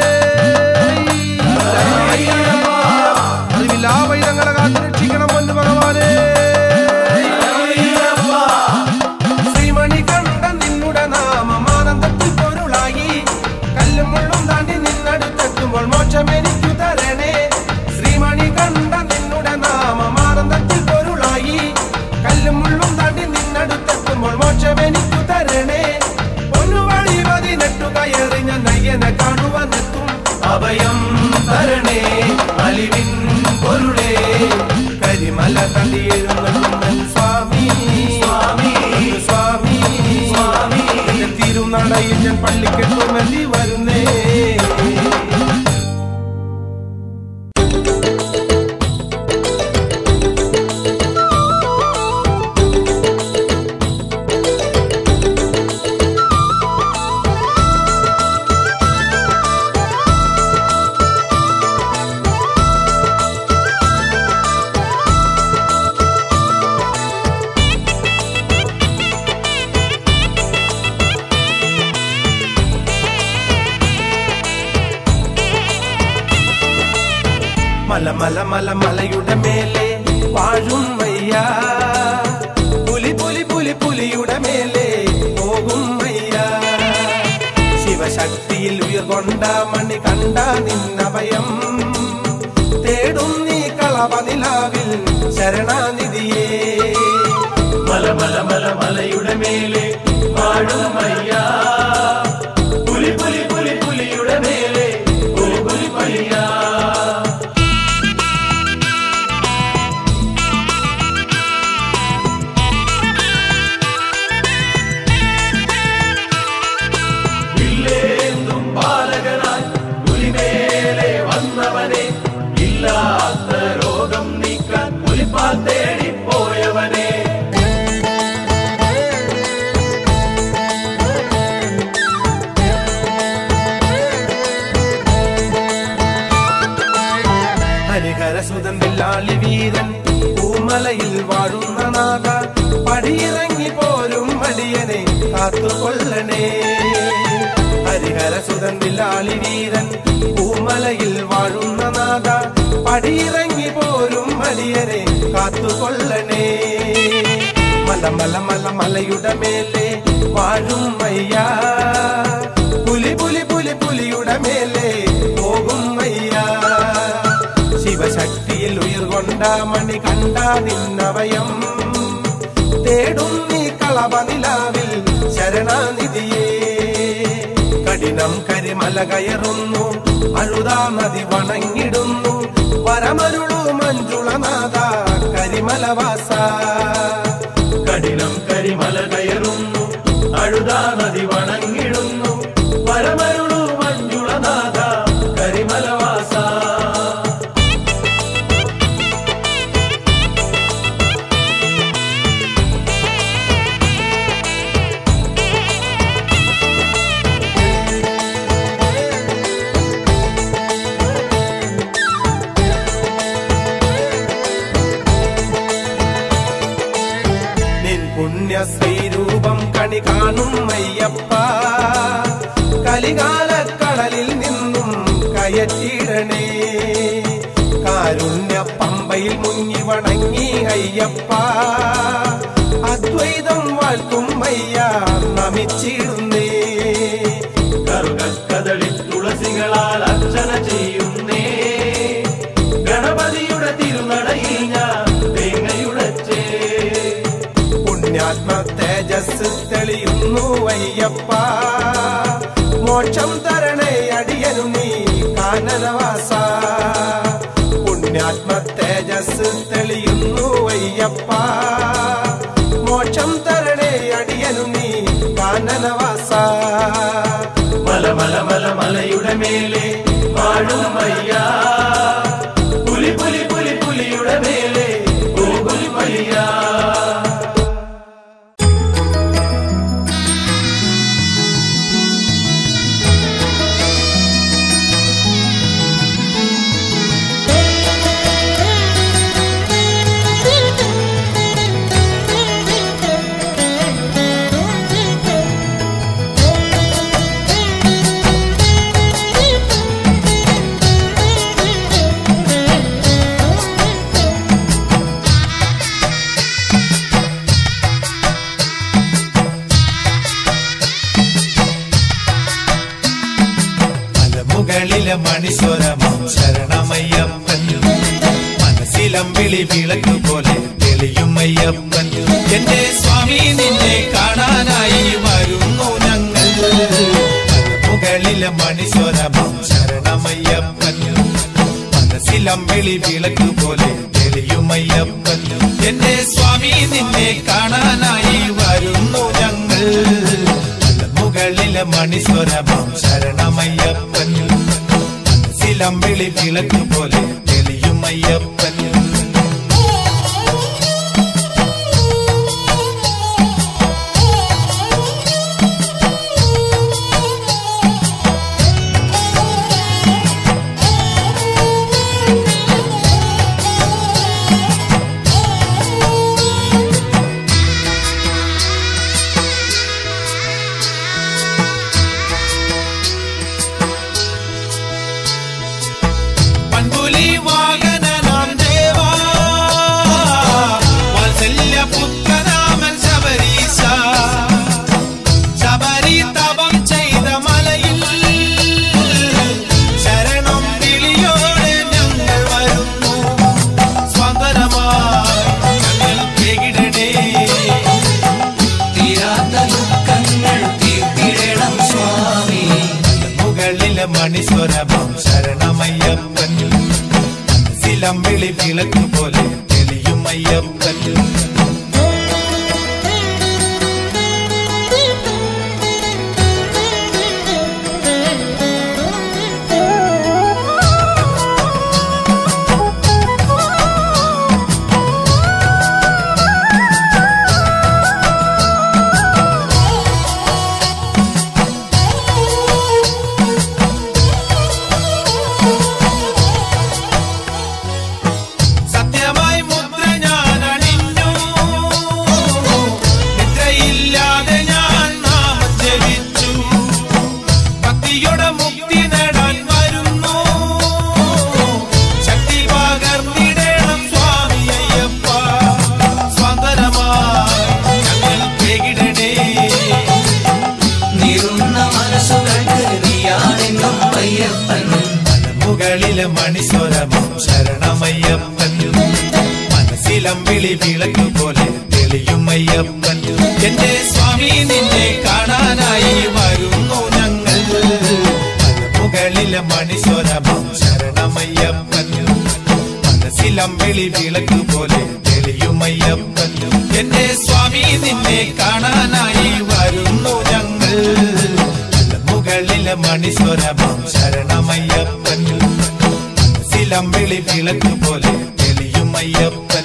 അറിവില്ലാവൈതങ്ങളെ കാത്തുരക്ഷിക്കണം പൊന്നു ഭഗവാനേ ശ്രീമണി കണ്ട നിന്നുടെ നാമം ആനന്ദത്തിൽ പൊരുളായി കല്ലും മുള്ളും താണ്ടി നിന്നടുത്തെത്തുമ്പോൾ മോക്ഷം എനിക്കു തരണേ ശ്രീമണി കണ്ട നിന്നുടെ നാമം ആനന്ദത്തിൽ പൊരുളായി കല്ലും മുള്ളും താണ്ടി നിന്നടുത്തെത്തുമ്പോൾ മോക്ഷം എനിക്കു തരണേ പൊന്നു മല മല മലയുടെ മേലെ വാഴും അയ്യ പുലി പുലി പുലി പുലിയുടെ മേലെ പോകും അയ്യ ശിവശക്തിയിൽ ഉയർകൊണ്ട മണി കണ്ട നിന്നഭയം തേടും നീ കളവനിലാവിൽ ശരണാനിധിയേ മല മല മല മലയുടെ മേലെ വാഴും അയ്യ പുലി പുലി പുലി പുലിയുടെ മേലെ പുലി പുലി പയ്യ വില്ലേന്തും ബാലകനായി പുലിമേലെ വന്നവനെ ഇല്ലാത്ത രോഗം നീക്കാൻ പുലിപ്പാൽ തേടി പോയവനെ ഹരിഹരസുതൻ വില്ലാളി വീരൻ പൂമലയിൽ വാഴുന്ന നാഥ പടിയിറങ്ങി പോരും മടിയനെ കാത്തുകൊള്ളണേ ഹരിഹരസുതൻ വില്ലാളി വീരൻ പൂമലയിൽ വാഴുന്ന നാഥ പടിയിറങ്ങി പോരും മടിയനെ കാത്തുകൊള്ളണേ മല മല മല മലയുടെ മേലെ വാഴും അയ്യാ പുലി പുലി പുലി പുലിയുടെ മേലെ പോകും അയ്യാ ശിവശക്തിയിൽ ഉയർകൊണ്ട മണി കണ്ട നിന്നവയം തേടും നീ കളവനിലാവിൽ ശരണാനിധിയേ കഠിനം കരിമല കയറുന്നു അഴുതാ നദി വണങ്ങിടുന്നു വരമരുളു മഞ്ജുളനാഥ കരിമലവാസ കഠിനം കരിമല കയറുന്നു അഴുതാ നദി വണങ്ങിടുന്നു പരമരുളു മഞ്ജുളനാഥ കരിമലവാസ നിൻ പുണ്യ ശ്രീരൂപം കണി കാണും അയ്യപ്പ കലികാലക്കടലിൽ നിന്നും കയറ്റിടണേ കാരുണ്യ പമ്പയിൽ മുങ്ങി വണങ്ങി അയ്യപ്പ അദ്വൈതം വാഴ്ത്തും അയ്യ നമിച്ചിടുന്നേ കറുകക്കതളിൽ തുളസികളാൽ അർച്ചന ചെയ്യുന്നേ ഗണപതിയുടെ തിരുനടയിൽ ഞാൻ തേങ്ങയുടച്ചേ പുണ്യാത്മ തേജസ് തെളിയുന്നു അയ്യപ്പ മോക്ഷം തരണേ അടിയനു നീ കാനനവാസ പുണ്യാത്മ തേജസ് തെളിയുന്നു അയ്യപ്പ മോക്ഷം തരണേ അടിയനു നീ കാനനവാസ മല മല മല മലയുടെ മേലെ വാഴും അയ്യ പുലി പുലി പുലി പുലിയുടെ മേലെ പുലി പുലി പയ്യ മലമുകളിലെ മണിസ്വരമാം ശരണമയ്യപ്പൻ മനസ്സിലമ്പിളി വിളക്ക് പോലെ തെളിയും അയ്യപ്പൻ എന്റെ സ്വാമി നിന്നെ കാണാനായി വരുന്നു ഞങ്ങൾ മലമുകളിലെ മണിസ്വരമാം ശരണമയ്യപ്പൻ മനസ്സിലമ്പിളി വിളക്ക് പോലെ തെളിയും അയ്യപ്പൻ എന്റെ സ്വാമി നിന്നെ കാണാനായി വരുന്നു ഞങ്ങൾ മുകളിലെ മണിസ്വരമാം ശരണമയ്യപ്പൻ മനസ്സിലമ്പിളി വിളക്ക് പോലെ തെളിയും അയ്യപ്പൻ പൺപുലി വാഹന മണിസ്വരമാം ശരണമയ്യപ്പൻ മനസ്സിലമ്പിളി വിളക്ക് പോലെ തെളിയും അയ്യപ്പൻ സത്യമായി മുദ്ര ഞാൻ അണിഞ്ഞു നിദ്രയില്ലാതെ ഞാൻ നാമം ജപിച്ചു ഭക്തിയുടെ മുക്തി നേടാൻ വരുന്നു ശക്തി പകർന്നിടണം സ്വാമി അയ്യപ്പ സ്വാതനമായി ഞങ്ങൾ കേകിടണേ നീറുന്ന മനസ്സുകൾക്ക് നീയാണെന്നും അയ്യപ്പൻ മുകളിലെ മണിസ്വരമം ശരണമയ്യപ്പൻ മനസ്സിലമ്പിളി വിളക്ക് പോലെ തെളിയും അയ്യപ്പൻ എന്റെ സ്വാമി നിന്നെ കാണാനായി വരുന്നു ഞങ്ങൾ മുകളിലെ മണിസ്വരമം ശരണമയ്യപ്പൻ മനസ്സിലമ്പിളി വിളക്ക് പോലെ തെളിയും അയ്യപ്പൻ എന്റെ സ്വാമി നിന്നെ കാണാനായി വരുന്നു ഞങ്ങൾ മുകളിലെ മണിസ്വരമം ശരണമയ്യപ്പൻ മനസ്സിലമ്പിളി വിളക്ക് പോലെ തെളിയും അയ്യപ്പൻ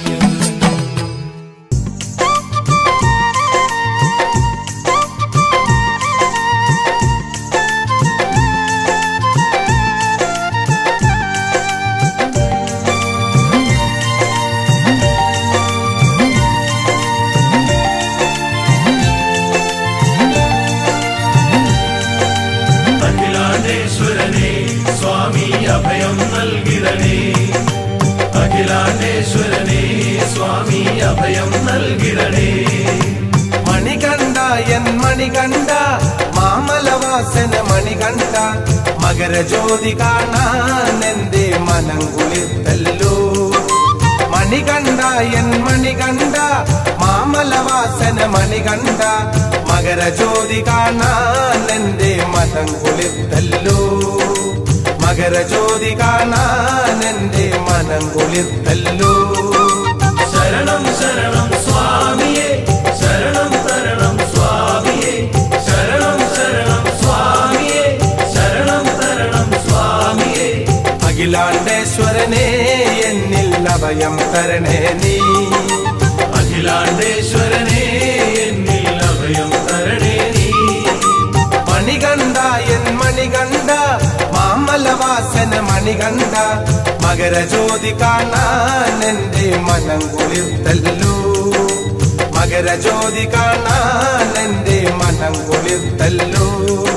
അഖിലാണ്ടേശ്വരനെ സ്വാമി അഭയം നൽകിടണേ അഖിലാണ്ടേശ്വരനെ സ്വാമി അഭയം നൽകിടണേ മണികണ്ഠ എൻ മണികണ്ഠ മാമലവാസന മണികണ്ഠ മകരജ്യോതി കാണാൻ എന്റെ മനം കുളിർത്തല്ലോ മണികണ്ഠ എൻ മണികണ്ഠ മാമലവാസന മണികണ്ഠ മകരജ്യോതി കാണാൻ എന്റെ മനം കുളിർത്തല്ലോ മകരജ്യോതി കാണാൻ എന്റെ മനം കുളിർത്തല്ലോ ശരണം ശരണം സ്വാമിയെ ശരണം തരണം സ്വാമിയെ ശരണം ശരണം സ്വാമിയെ ശരണം തരണം സ്വാമിയെ അഖിലാണ്ടേശ്വരനെ എന്നിൽ അഭയം തരണേ നീ അഖിലാണ്ടേശ്വരനെ എന്നിൽ അഭയം തരണേ നീ മണികണ്ഠ എൻ മണികണ്ഠ മാമലവാസന മണികണ്ഠ മകരജ്യോതി കാണാൻ എന്റെ മനം കുളിർത്തല്ലോ മകരജ്യോതി കാണാൻ എന്റെ മനം കുളിർത്തല്ലോ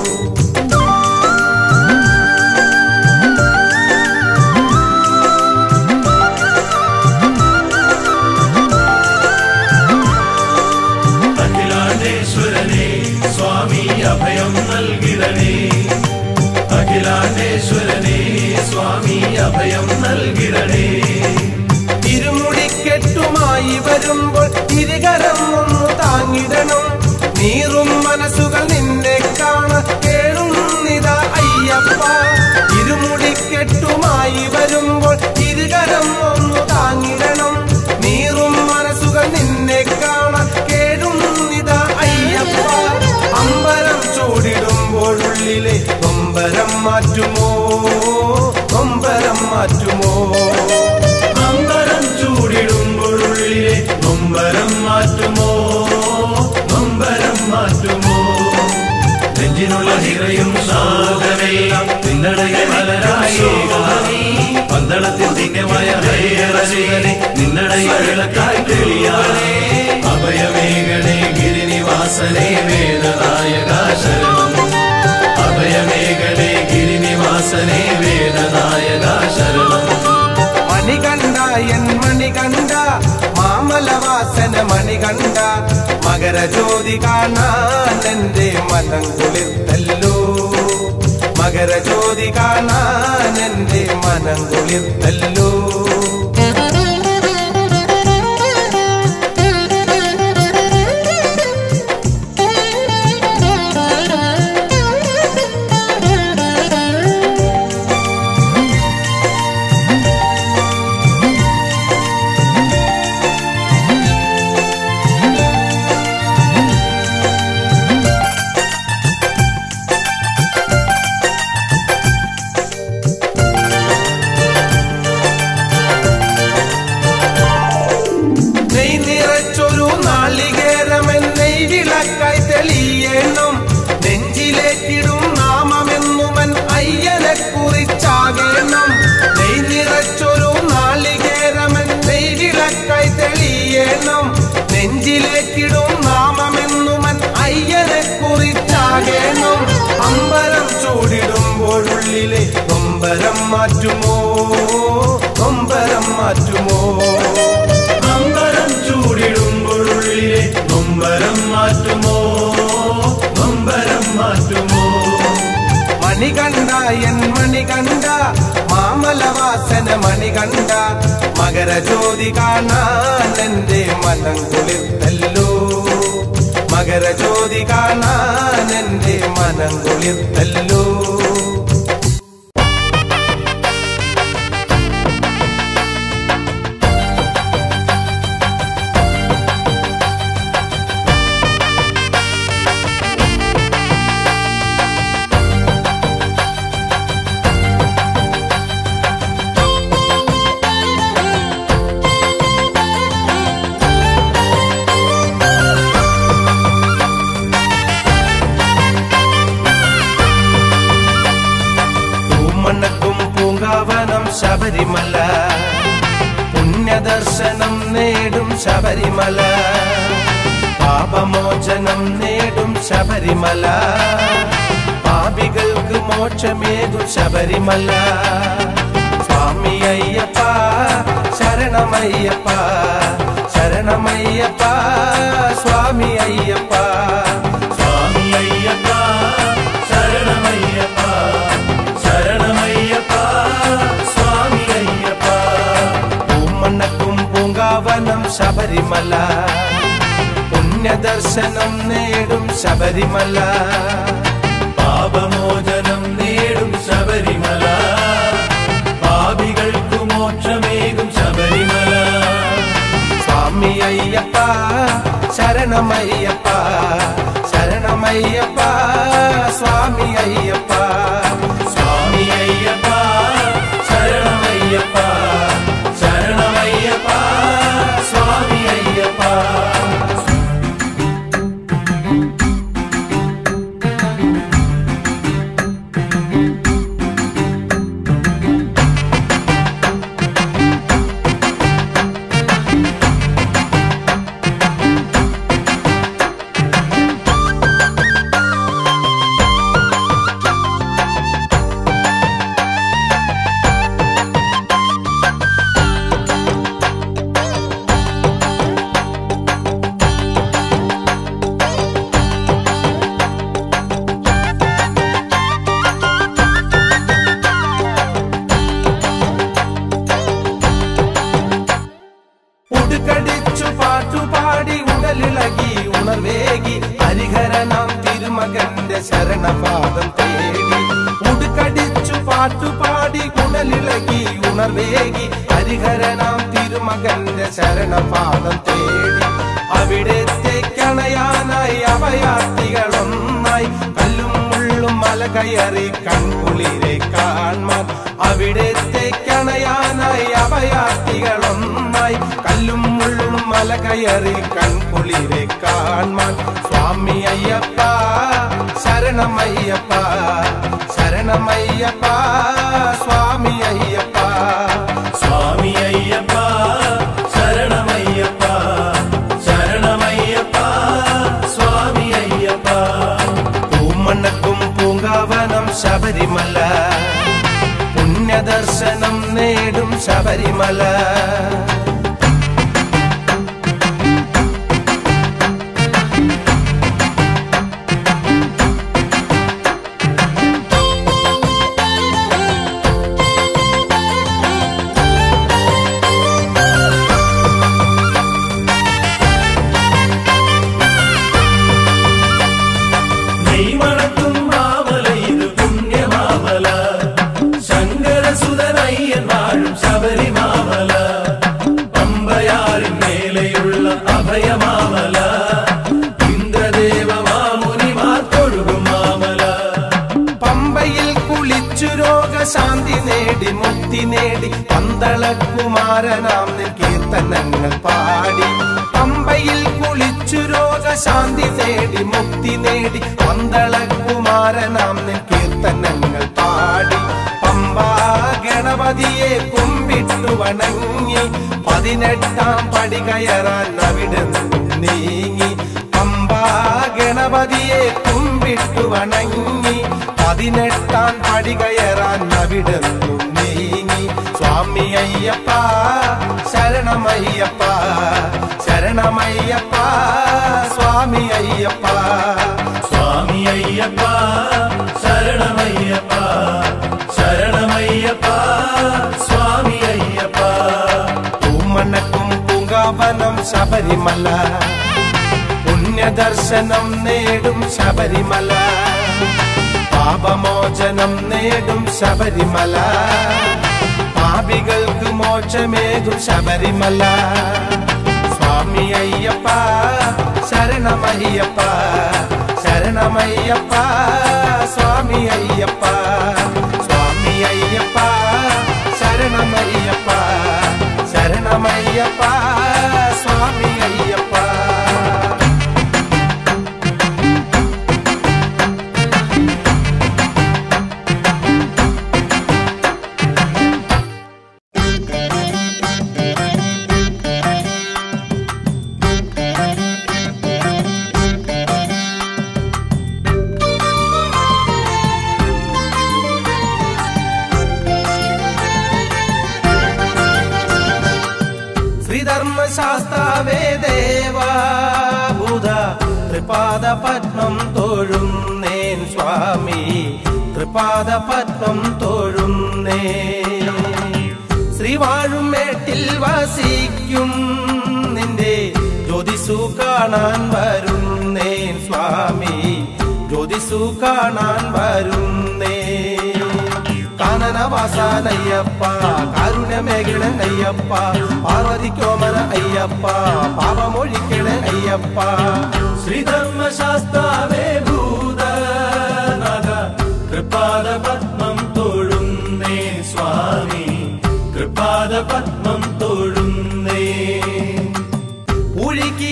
അഖിലാണ്ടേശ്വരനെ സ്വാമി അഭയം നൽകിടണേ അഖിലാണ്ടേശ്വരനെ സ്വാമി അഭയം നൽകിടണേ ഇരുമുടിക്കെട്ടുമായി വരുമ്പോൾ ഇരുകരം ഒന്ന് താങ്ങിടണം നീറും മനസ്സുകൾ നിന്നെ കാണ കേളുന്നിതാ അയ്യപ്പ ഇരുമുടിക്കെട്ടുമായി വരുമ്പോൾ ഇരുകരം ഒന്ന് താങ്ങിടണം നീറും മനസ്സുകൾ നിന്നെ കാണ കേടുന്നിതാ അയ്യപ്പ അമ്പലം ചൂടിടുമ്പോഴുള്ളിലെ കൊമ്പരം മാറ്റുമോ കൊമ്പരം മാറ്റുമോ അമ്പരം ചൂടിടുമ്പോഴുള്ളിലെ നൊമ്പരം മാറ്റുമോ നൊമ്പരം മാറ്റുമോ നെഞ്ചിനുള്ള ഹിറയും സാധനയെല്ലാം നിന്നടയെ മലരായി പന്തളത്തിൽ തിങ്ങമായ ഹൈറസികനെ നിന്നടയെ വിളക്കായി തെളിയാനേ അഭയമേഘനെ ഗിരിനിവാസനെ വേദനായക ശരണം അഭയമേഘനെ ഗിരിനിവാസനെ വേദനായക ശരണം മണികണ്ഠ എൻ മണികണ്ഠ മാമലവാസന മണികണ്ഠ മകരജ്യോതി കാണാൻ എന്റെ മനം കുളിർത്തല്ലോ മകരജ്യോതി കാണാൻ എന്റെ മനം കുളിർത്തല്ലോ മാറ്റുമോ നൊമ്പരം മാറ്റുമോ നൊമ്പരം ചൂടിടുമ്പോഴുള്ളിലെ നൊമ്പരം മാറ്റുമോ നൊമ്പരം മാറ്റുമോ മണികണ്ഠ എൻ മണികണ്ഠ മാമലവാസന മണികണ്ഠ മകരജ്യോതി കാണാൻ എന്റെ മനം കുളിർത്തല്ലോ മകരജ്യോതി കാണാൻ എന്റെ മനം കുളിർത്തല്ലോ പൂമണ്ണക്കും പൂങ്കാവനം ശബരിമല പുണ്യദർശനം നേടും ശബരിമല പാപമോചനം നേടും ശബരിമല പാപികൾക്ക് മോക്ഷമേകും ശബരിമല സ്വാമി അയ്യപ്പ ശരണമയ്യപ്പ ശരണമയ്യപ്പ സ്വാമി അയ്യപ്പ സ്വാമി അയ്യപ്പ ശരണമയ്യപ്പ ശരണമയ്യപ്പ സ്വാമി അയ്യപ്പ പൂമണ്ണക്കും പൂങ്കാവനം ശബരിമല പുണ്യദർശനം നേടും ശബരിമല പാപമോചനം നേടും ശബരിമല പാപികൾക്കു മോക്ഷമേകും ശബരിമല സ്വാമി അയ്യപ്പ ശരണമയ്യപ്പ ശരണമയ്യപ്പ സ്വാമി അയ്യപ്പ സ്വാമി അയ്യപ്പ ശരണമയ്യപ്പ ശരണമയ്യപ്പ സ്വാമി അയ്യപ്പ ഉടുക്കടിച്ചു പാട്ടുപാടി ഉടലിളകി ഉണർവേകി ഹരിഹരനാം തിരുമകന്റെ ശരണപാദം തേടി ഉടുക്കടിച്ചു പാട്ടുപാടി ഉടലിളകി ഉണർവേകി ഹരിഹരനാം തിരുമകന്റെ ശരണപാദം തേടി അവിടത്തേക്കണയാനായി അഭയാർത്ഥികളൊന്നായി കല്ലും മുള്ളും മല കയറി കൺകുളിരെ കാൺമാൻ അവിടത്തേക്കണയാനായി അഭയാർത്ഥികളൊന്നായി കല്ലും മുള്ളും മല കയറി കൺകുളിരെ കാൺമാൻ സ്വാമി അയ്യപ്പ ശരണമയ്യപ്പ ശരണമയ്യപ്പ സ്വാമി അയ്യപ്പ സ്വാമി അയ്യപ്പ ശരണമയ്യപ്പ ശരണമയ്യപ്പ സ്വാമി അയ്യപ്പ പൂമണ്ണക്കും പൂങ്കാവനം ശബരിമല പുണ്യദർശനം നേടും ശബരിമല നെയ്മണക്കും മാമല ഇത് പുണ്യമാമല ശങ്കരസുതനയ്യൻ വാഴും ശബരിമാമല പമ്പയാറിൻ മേലെയുള്ള അഭയമാമല ഇന്ദ്രദേവ മാമുനിമാർക്കൊഴുകും മാമല പമ്പയിൽ കുളിച്ചു രോഗശാന്തി നേടി മുക്തി നേടി പന്തളകുമാരനാം നിൻ കീർത്തനങ്ങൾ പാടി പമ്പയിൽ കുളിച്ചു രോഗശാന്തി നേടി മുക്തി നേടി പന്തളകുമാരനാം നിൻ കീർത്തനങ്ങൾ പാടി പമ്പാ ഗണപതിയെ കുമ്പിട്ടു വണങ്ങി പതിനെട്ടാം പടി കയറാൻ അവിടെ നിന്നും നീങ്ങി പമ്പാ ഗണപതിയെ കുമ്പിട്ടു വണങ്ങി പതിനെട്ടാം പടി കയറാൻ അവിടെ നിന്നും അയ്യപ്പ ശരണമയ്യപ്പ ശരണമയ്യപ്പ സ്വാമി അയ്യപ്പ സ്വാമി അയ്യപ്പ ശരണമയ്യപ്പ ശരണമയ്യപ്പ സ്വാമി അയ്യപ്പ പൂമണക്കും പൂങ്കാവനം ശബരിമല പുണ്യദർശനം നേടും ശബരിമല പാപമോചനം നേടും ശബരിമല പാപികൾക്ക് മോക്ഷമേകും ശബരിമല സ്വാമി അയ്യപ്പ ശരണമയ്യപ്പ ശരണമയ്യപ്പ സ്വാമി അയ്യപ്പ സ്വാമി അയ്യപ്പ ശരണമയ്യപ്പ ശരണമയ്യപ്പ സ്വാമി അയ്യപ്പ ശ്രീധർമ്മശാസ്താവേ ദേവാഭൂത ത്രിപാദ പത്മം തൊഴുന്നേൻ സ്വാമി ത്രിപാദ പത്മം തൊഴുന്നേ ശ്രീവാഴും മേട്ടിൽ വസിക്കും നിന്റെ ജ്യോതിസു കാണാൻ വരുന്നേൻ സ്വാമി ജ്യോതിസു കാണാൻ വരുന്നേ കാനനവാസാനയ്യപ്പ കാരുണ്യമേകിണ അയ്യപ്പ പാർവതിക്കോമന അയ്യപ്പ പാപമൊഴിക്കണ അയ്യപ്പ ശ്രീധർമ്മശാസ്താവേ ഭൂതനാഥ കൃപാദ പത്മം തൊഴുന്നേ സ്വാമി കൃപാദ പത്മം തൊഴുന്നേ ഉഴിക്ക്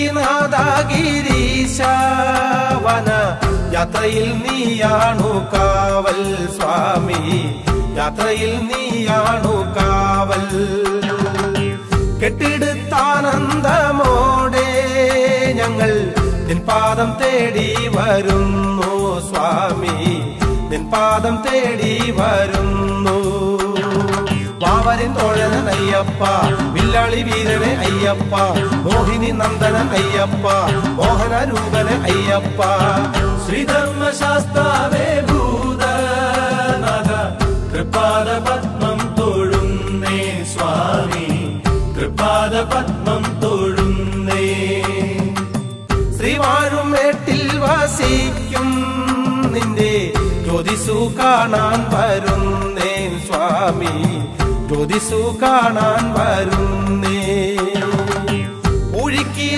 നാദാഗിരീശാവന യാത്രയിൽ നീയാണു കാവൽ സ്വാമി യാത്രയിൽ നീയാണു കാവൽ കെട്ടിടുത്താനന്ദമോടെ ഞങ്ങൾ നിൻ പാദം തേടി വരുന്നു സ്വാമി നിൻ പാദം തേടി വരുന്നു വാവരൻ തോഴനൻ അയ്യപ്പ വില്ലാളി വീരനെ അയ്യപ്പ മോഹിനി നന്ദനൻ അയ്യപ്പ മോഹന രൂപനെ അയ്യപ്പ ശ്രീധർമ്മശാസ്താവേ ഭൂതനാഥ കൃപാദ പത്മം തൊഴുന്നേ സ്വാമി കൃപാദ പത്മം തൊഴുന്നേ ശ്രീവാഴും മേട്ടിൽ വസിക്കും നിന്റെ ജ്യോതിസു കാണാൻ വരുന്നേൻ സ്വാമി ജ്യോതിസു കാണാൻ വരുന്നേ ഒഴുക്കി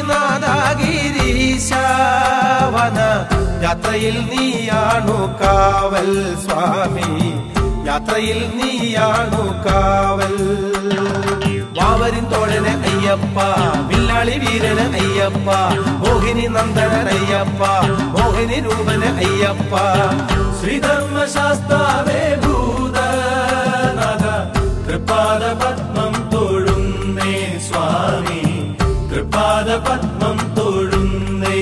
നാദാഗിരീശാവന യാത്രയിൽ നീയാണു കാവൽ സ്വാമി യാത്രയിൽ നീയാണു കാവൽ വാവരിൻ തോഴന് അയ്യപ്പ വില്ലാളി വീരന് അയ്യപ്പ മോഹിനി നന്ദനൻ അയ്യപ്പ മോഹിനി രൂപന് അയ്യപ്പ ശ്രീധർമ്മശാസ്താവേ ഭൂതനാഥ കൃപാദ പത്മം തൊഴുന്നേ സ്വാമി കൃപാദ പത്മം തൊഴുന്നേ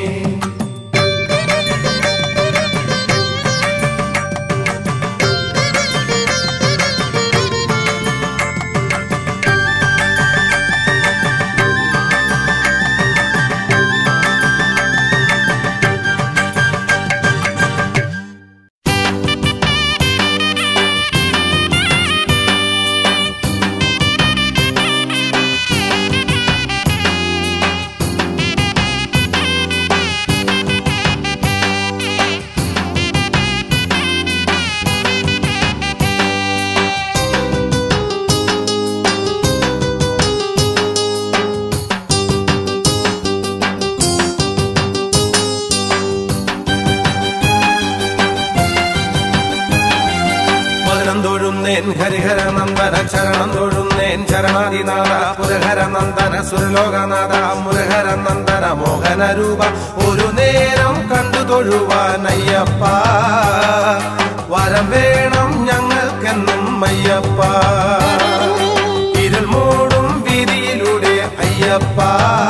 മധുരം തൊഴുന്നേൻ ഹരിഹര നന്ദന ചരണം തൊഴുന്നേൻ ചരണാദിനാഥ പുരഹര നന്ദന സുരലോകനാഥ മുരഹര നന്ദന മോഹന രൂപ ഒരു നേരം കണ്ടു തൊഴുവാനയ്യപ്പ വരം വേണം ഞങ്ങൾക്കെന്നും അയ്യപ്പ ഇരുൾ മൂടും വീതിയിലൂടെ അയ്യപ്പ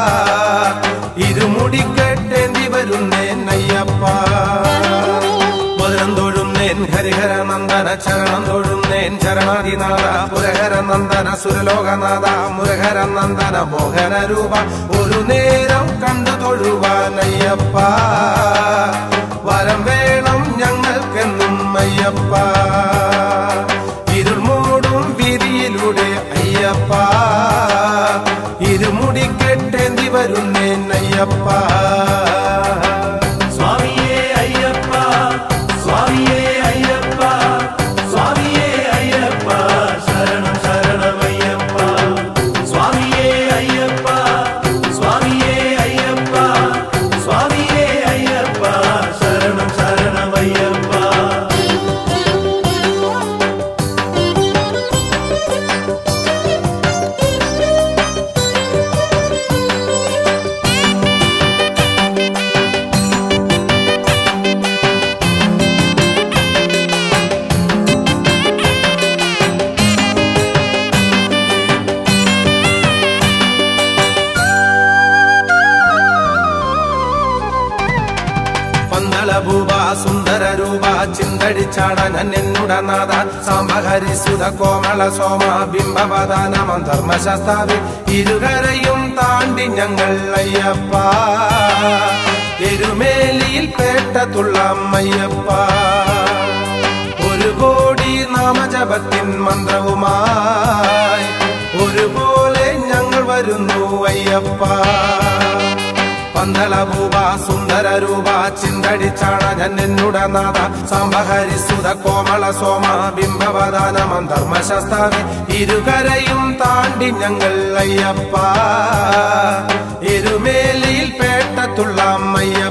ഇരുമുടിക്കെട്ടേന്തി വരുന്നേൻ അയ്യപ്പ മധുരം തൊഴുന്നേൻ ഹരിഹര നന്ദന ചരണം തൊഴുന്നേൻ ചരണാദിനാഥ പുരഹര നന്ദന സുരലോകനാഥ മുരഹര നന്ദന മോഹന രൂപ ഒരു നേരം കണ്ടു തൊഴുവാനയ്യപ്പ വരം വേണം ഞങ്ങൾക്കെന്നും അയ്യപ്പ ഇരുൾ മൂടും വിരിയിലൂടെ അയ്യപ്പ ഇരുമുടി കെട്ടേന്തി വരുന്നേൻ അയ്യപ്പ സ്വാമിയേ അയ്യപ്പ സ്വാമിയേ അയ്യപ്പ സ്വാമിയേ അയ്യപ്പ ശരണം ശരണമയ്യപ്പ സ്വാമിയേ അയ്യപ്പ സ്വാമിയേ അയ്യപ്പ സ്വാമിയേ അയ്യപ്പ ശരണം ശരണമയ്യപ്പ പന്തള ഭൂപ സുന്ദര രൂപ ചിന്തടിച്ചാടനൻ എന്നുടനാഥ സമഹരിസുത കോമള സോമ ബിംബവദാനമം ധർമ്മശാസ്താവി ഇരുകരയും താണ്ടി ഞങ്ങൾ അയ്യപ്പ എരുമേലിയിൽ പേട്ടത്തുള്ള അമ്മയ്യപ്പ ഒരു കോടി നാമജപത്തിൻ മന്ത്രവുമായി ഒരുപോലെ ഞങ്ങൾ വരുന്നു അയ്യപ്പ പന്തള ഭൂപ സുന്ദര രൂപ ചിന്തടിച്ചാണ എന്നുടനാഥ സംഭഹരിസുത കോമള സോമ ബിംബവദാനമം ധർമ്മശാസ്താവി ഇരുകരയും താണ്ടി ഞങ്ങൾ അയ്യപ്പ എരുമേലിയിൽ പേട്ടത്തുള്ള അമ്മയ്യപ്പ